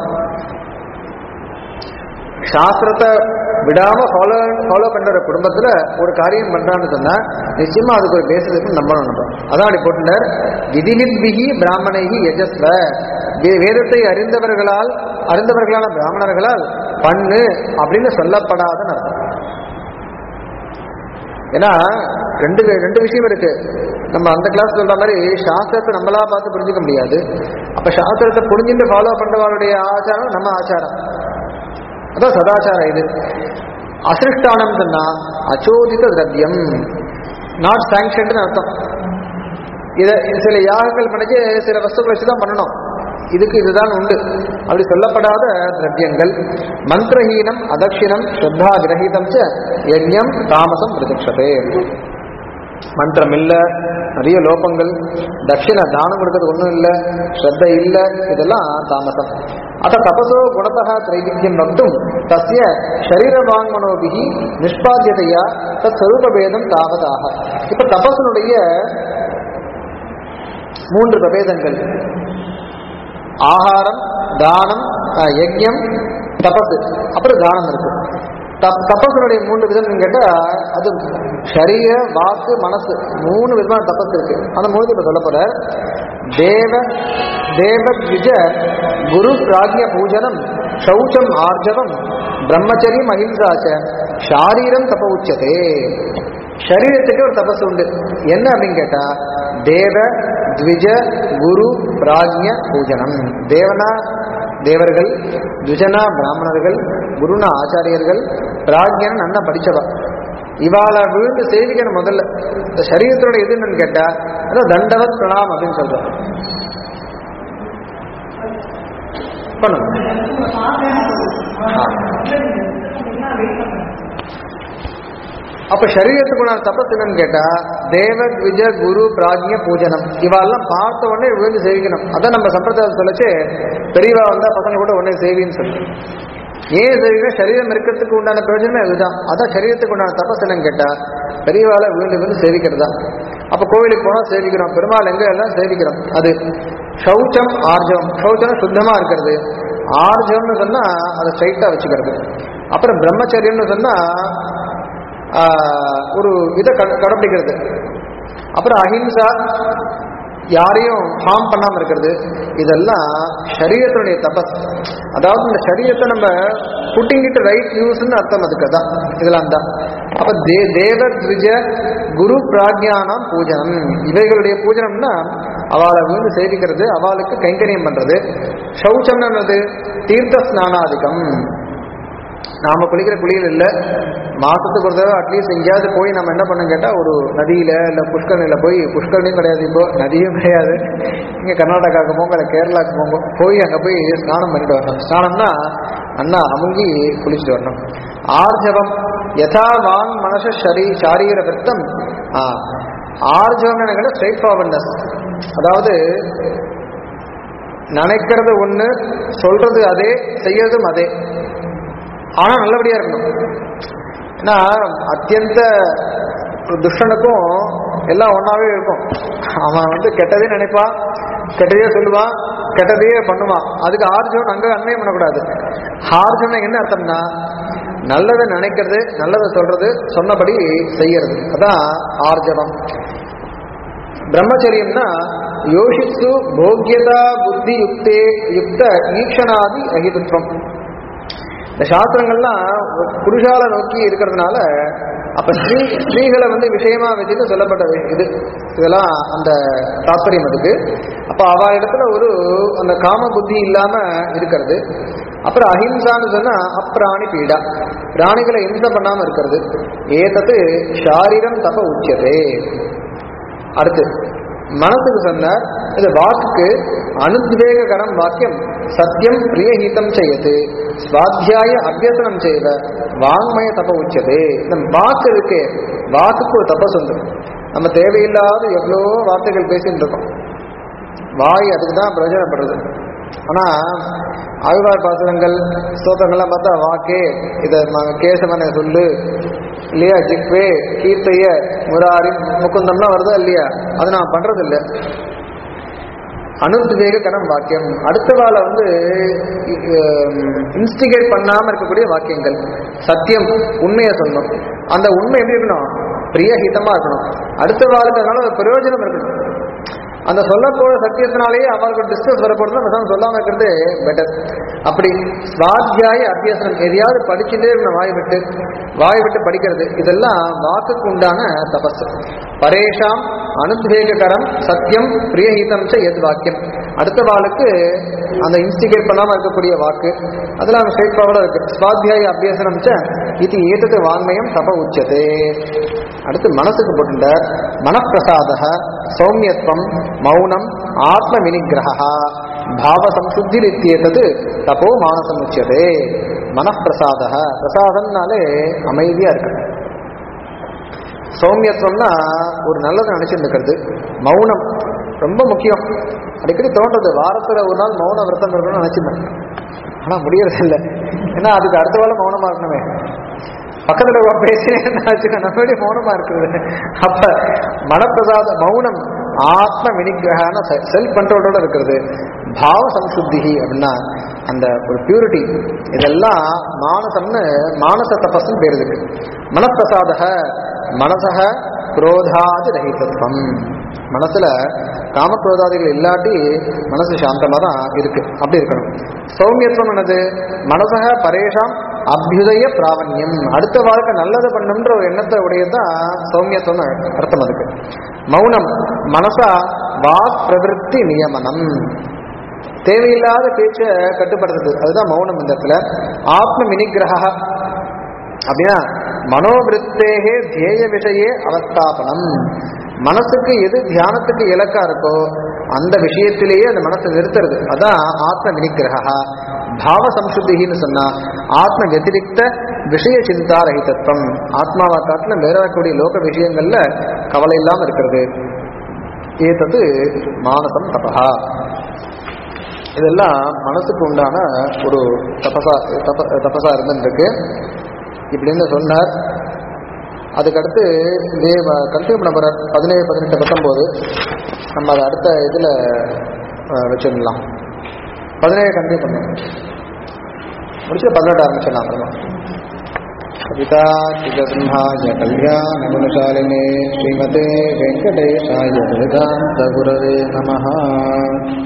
சாஸ்திரத்தை விடாம ஃபாலோ ஃபாலோ பண்ற ஒரு குடும்பத்துல ஒரு காரியம் பண்றான்னு சொன்னா நிச்சயமா அதுக்கு ஒரு பேசிஸ் இருக்கு நம்பணும் நம்ம அதான் அப்படி போட்டுனர் விதிவித்பிகி பிராமணைகி யஜஸ்வ வே- வேதத்தை அறிந்தவர்களால் அறிந்தவர்களான பிராமணர்களால் பண்ணு அப்படின்னு சொல்லப்படாத அர்த்தம் ஏன்னா ரெண்டு வி- ரெண்டு விஷயம் இருக்கு நம்ம அந்த கிளாஸ் சொல்ற மாதிரி சாஸ்திரத்தை நம்மளா பார்த்து புரிஞ்சுக்க முடியாது அப்ப சாஸ்திரத்தை புரிஞ்சுட்டு ஃபாலோ பண்றவங்களுடைய ஆச்சாரம் நம்ம ஆச்சாரம் அதான் சதாச்சாரம் இது அசிருஷ்டானம் சொன்னா அச்சோதித திரவியம் நாட் சாங்ஷன்டு அர்த்தம் இதை சில யாகங்கள் பண்ணிச்சு சில வஸ்துக்களை வச்சு தான் பண்ணணும் இதுக்கு இதுதான் உண்டு அப்படி சொல்லப்படாத திரவியங்கள் மந்திரஹீனம் அதக்ஷிணம் ஸ்ரத்தா விரஹிதம் ச யஜ்ஞம் தாமசம் பிரதிக்ஷதே மந்திரம் இல்ல நிறைய லோபங்கள் தட்சிண தானம் கொடுக்கறது ஒன்றும் இல்லை ஸ்ரத்த இல்ல இதெல்லாம் தாமசம் அத தபசோ குணத்தः த்ரைவித்தியம் வக்தும் தஸ்ய சரீரவாங்மனோபிகி நிஷ்பாத்தியதையா தத் ஸ்வரூபபேதம் தாவதாக இப்ப தபசனுடைய மூன்று பிரபேதங்கள் ஆகாரம் தானம் அஹ், யஜ்ஞம் தபசு அப்புறம் தானம் இருக்கு தப் தபசனுடைய மூன்று விதம் கேட்டா அது சரீர வாக்கு மனசு மூணு விதமான தபஸ் இருக்கு அந்த மூணு இப்ப சொல்ல போற தேவ தேவத்விஜ குரு பிராக்ய பூஜனம் சௌச்சம் ஆர்ஜவம் பிரம்மச்சரியம் அஹிம்சாச்ச ஷாரீரம் தப உச்சதே சரீரத்துக்கு ஒரு தபஸ் உண்டு என்ன அப்படின்னு கேட்டா தேவ த்விஜ குரு பிராக்ய பூஜனம் தேவனா தேவர்கள் த்விஜனா பிராமணர்கள் குருனா ஆச்சாரியர்கள் பிராக்யன நல்லா படிச்சவா இவாளை விழுந்து சேவிக்கணும் முதல்ல இந்த சரீரத்தோட எது என்னன்னு கேட்டா அதான் தண்டவத் பிரணாம் அப்படின்னு சொல்றோம் பண்ணுங்க அப்ப சரீரத்துக்கு நான் தபஸ் என்னன்னு கேட்டா தேவ த்விஜ குரு பிராஜ்ய பூஜனம் இவாளெல்லாம் பார்த்த உடனே விழுந்து சேவிக்கணும் அதான் நம்ம சம்பிரதாயம் சொல்லச்சு பெரியவா வந்தா பசங்க கூட உடனே சேவின்னு சொல்லு ஏன் சேவிக்கணும் சரீரம் இருக்கிறதுக்கு உண்டான பிரயோஜனமே அதுதான் அதான் சரீரத்துக்கு உண்டான தபஸ் என்னன்னு கேட்டா பெரியவாளை விழுந்து விழுந்து சேவிக்கிறதா அப்ப கோவிலுக்கு போனா சேவிக்கிறோம் பெருமாள் எங்க எல்லாம் சேவிக்கிறோம் அது சௌச்சம் ஆர்ஜவம் சௌச்சம் சுத்தமா இருக்கிறது ஆர்ஜவம்னு சொன்னா அதை ஸ்ட்ரைட்டா வச்சுக்கிறது அப்புறம் பிரம்மச்சரியம்னு சொன்னா ஆஹ், ஒரு இதை கட- கடைப்பிடிக்கிறது அப்புறம் அஹிம்சா யாரையும் ஹார்ம் பண்ணாம இருக்கிறது இதெல்லாம் சரீரத்தினுடைய தபஸ் அதாவது இந்த சரீரத்தை நம்ம புட்டிங் இட் ரைட் யூஸ்னு அர்த்தம் அதுக்கு தான் இதெல்லாம் தான் அப்ப தே தேவ த்விஜ குரு பிராக்யானாம் பூஜனம் இவைகளுடைய பூஜனம்னா அவளை வந்து சேவிக்கிறது அவளுக்கு கைங்கரியம் பண்றது சௌச்சம்னு என்னது தீர்த்த ஸ்நானாதிகம் நாம குளிக்கிற குளியல் இல்லை மாசத்துக்கு ஒரு தடவை அட்லீஸ்ட் எங்கேயாவது போய் நம்ம என்ன பண்ண கேட்டா ஒரு நதியில இல்ல புஷ்கரணியில போய் புஷ்கரணியும் கிடையாது இப்போ நதியும் கிடையாது இங்க கர்நாடகாவுக்கு போங்க இல்ல கேரளாவுக்கு போங்க போய் அங்க போய் ஸ்நானம் பண்ணிட்டு வரணும் ஸ்நானம்னா அண்ணா அமுங்கி குளிச்சுட்டு வரணும் ஆர்ஜவம் யதா வாங் மனச ஷரீ சாரீர விருத்தம் ஆ, ஆர்ஜவம் என்ன ஸ்ட்ரைட் ஃபார்வர்ட்னஸ் அதாவது நினைக்கிறது ஒண்ணு சொல்றது அதே செய்யறதும் அதே ஆனா நல்லபடியா இருக்கணும் ஏன்னா அத்தியந்த ஒரு துஷ்டனுக்கும் எல்லாம் ஒன்னாவே இருக்கும் அவன் வந்து கெட்டதே நினைப்பான் கெட்டதே சொல்லுவான் கெட்டதையே பண்ணுவான் அதுக்கு ஆர்ஜவன் அங்க அன்மையம் பண்ணக்கூடாது ஆர்ஜவன் என்ன அர்த்தம்னா நல்லதை நினைக்கிறது நல்லதை சொல்றது சொன்னபடி செய்யறது அதான் ஆர்ஜவம் பிரம்மச்சரியம்னா யோசித்து போக்கியதா புத்தி யுக்தே யுக்த ஈக்ஷணாதி ரஹிதத்துவம் இந்த சாஸ்திரங்கள்லாம் புருஷால நோக்கி இருக்கிறதுனால அப்ப ஸ்ரீ ஸ்ரீகளை வந்து விஷயமா வச்சுட்டு சொல்லப்பட்ட வி- இது இதெல்லாம் அந்த தாற்பயம் அதுக்கு அப்ப அவ இடத்துல ஒரு அந்த காம புத்தி இல்லாம இருக்கிறது அப்புறம் அஹிம்சான்னு சொன்னா அப்பிராணி பீடா பிராணிகளை இம்சை பண்ணாம இருக்கிறது ஏதத்து ஷாரீரம் தப உச்சியதே அடுத்து மனசுக்கு சொன்னார் இது வாக்குக்கு அனுத்வேககரம் வாக்கியம் சத்தியம் பிரியஹீதம் செய்யது சுவாத்தியாய அபியசனம் செய்த வாங்மய தப உச்சது இந்த வாக்கு இருக்கு வாக்குக்கு ஒரு தபஸ் உண்டு நம்ம தேவையில்லாத எவ்வளோ வார்த்தைகள் பேசிட்டு இருக்கோம் வாய் அதுக்கு தான் பிரயோஜனப்படுறது ஆனா ஆழ்வார் பாசுரங்கள் ஸ்தோத்திரங்கள்லாம் பார்த்தா வாக்கே இதை கேசவனை சொல்லு இல்லையா ஜிக்வே கீர்த்தைய முராரி முக்குந்தம்லாம் வருதா இல்லையா அது நான் பண்றது இல்லை அனுத்வேக கரம் வாக்கியம் அடுத்த வாழை வந்து இன்ஸ்டிகேட் பண்ணாம இருக்கக்கூடிய வாக்கியங்கள் சத்தியம் உண்மையை சொல்லணும் அந்த உண்மை எப்படி இருக்கணும் பிரியஹிதமா இருக்கணும் அடுத்த வாளுக்கு அதனால ஒரு பிரயோஜனம் இருக்கணும் அந்த சொல்ல போற சத்தியத்தினாலேயே அவருக்கு டிஸ்டர்ஸ் வரப்போறது நம்ம தான் சொல்லாம இருக்கிறது பெட்டர் அப்படி சுவாத்தியாய அபியாசனம் எதையாவது படிச்சுட்டே இருக்கணும் வாய் விட்டு வாய் விட்டு படிக்கிறது இதெல்லாம் வாக்குக்கு உண்டான தபஸ் பரேஷாம் அனுத்வேககரம் சத்தியம் பிரியஹிதம் ச எத் வாக்கியம் அடுத்த வாளுக்கு அந்த இன்ஸ்டிகேட் பண்ணாம இருக்கக்கூடிய வாக்கு அதெல்லாம் ஸ்ட்ரெயிட் ஃபார்வர்டா இருக்கு சுவாத்தியாய அபியாசனம் ச இது ஏதது வாங்மயம் தப உச்சதே அடுத்து மனசுக்கு போட்டுட்டார் மனப்பிரசாத சௌமியத்துவம் மௌனம் ஆத்ம வினிகிரகா பாவ சம்சுத்தி இத்தியேதது தபோ மானசம் உச்சதே மனப்பிரசாத பிரசாதம்னாலே அமைதியா இருக்கு சௌமியத்துவம்னா ஒரு நல்லதை நினைச்சிட்டு இருக்கிறது மௌனம் ரொம்ப முக்கியம் அடிக்கடி தோன்றது வாரத்துல ஒரு நாள் மௌன விரதம் இருக்கணும்னு நினைச்சிருந்தேன் ஆனா முடியறது இல்லை ஏன்னா அதுக்கு அடுத்த வேலை மௌனமா இருக்கணுமே பக்கத்துல ஒரு பேசுறேன் நம்மளுடைய மௌனமா இருக்குது அப்ப மனப்பிரசாத மௌனம் ஆத்ம வினிகிரகான செல்ஃப் கண்ட்ரோலோட இருக்கிறது பாவ சம்சுத்தி அப்படின்னா அந்த ஒரு பியூரிட்டி இதெல்லாம் மானசம்னு மானச தபஸ்ன்னு பேர் இருக்கு மனப்பிரசாத மனசக குரோதாதி ரஹிதத்துவம் மனசுல காமக்ரோதாதிகள் இல்லாட்டி மனசு சாந்தமா தான் இருக்கு அப்படி இருக்கணும் சௌமியத்துவம் என்னது மனசக பரேஷாம் அபியுதய பிராவண்யம் அடுத்த வாழ்க்கை நல்லது பண்ணுன்ற ஒரு எண்ணத்தை உடையதான் சௌமியத்துவம் அர்த்தம் அதுக்கு மௌனம் மனசா வாக் பிரவிற்த்தி நியமனம் தேவையில்லாத பேச்சை கட்டுப்படுத்துறது அதுதான் மௌனம் இந்த இடத்துல ஆத்ம வினிகிரக அப்படின்னா மனோவிருத்தேகே தியேய விஷயே அவஸ்தாபனம் மனசுக்கு எது தியானத்துக்கு இலக்கா இருக்கோ அந்த விஷயத்திலேயே அந்த மனசை நிறுத்துறது அதான் ஆத்ம வினிகிரகா பாவ சம்சுத்தின்னு சொன்னா ஆத்ம வத்திரிக்த விஷய சிந்தா ரஹிதத்துவம் ஆத்மாவை காட்டிலும் வேற இருக்கக்கூடிய லோக விஷயங்கள்ல கவலை இல்லாம இருக்கிறது ஏதது மானசம் தபா இதெல்லாம் மனசுக்கு உண்டான ஒரு தபசா தப தபசா இருந்துருக்கு இப்படின்னு சொன்னார் அதுக்கடுத்து இதே கண்டினியூ பண்ண போகிறார் பதினேழு பதினெட்டு பத்தொம்போது நம்ம அதை அடுத்த இதில் வச்சிடலாம் பதினேழு கண்டினியூ பண்ணணும் முடிச்சு பதினெட்டு ஆரம்பிச்சிடலாம் அப்புறமா कविता चिदसिंहाय कल्याणगुणशालिने श्रीमते वेङ्कटेशाय वेदान्तगुरवे नमः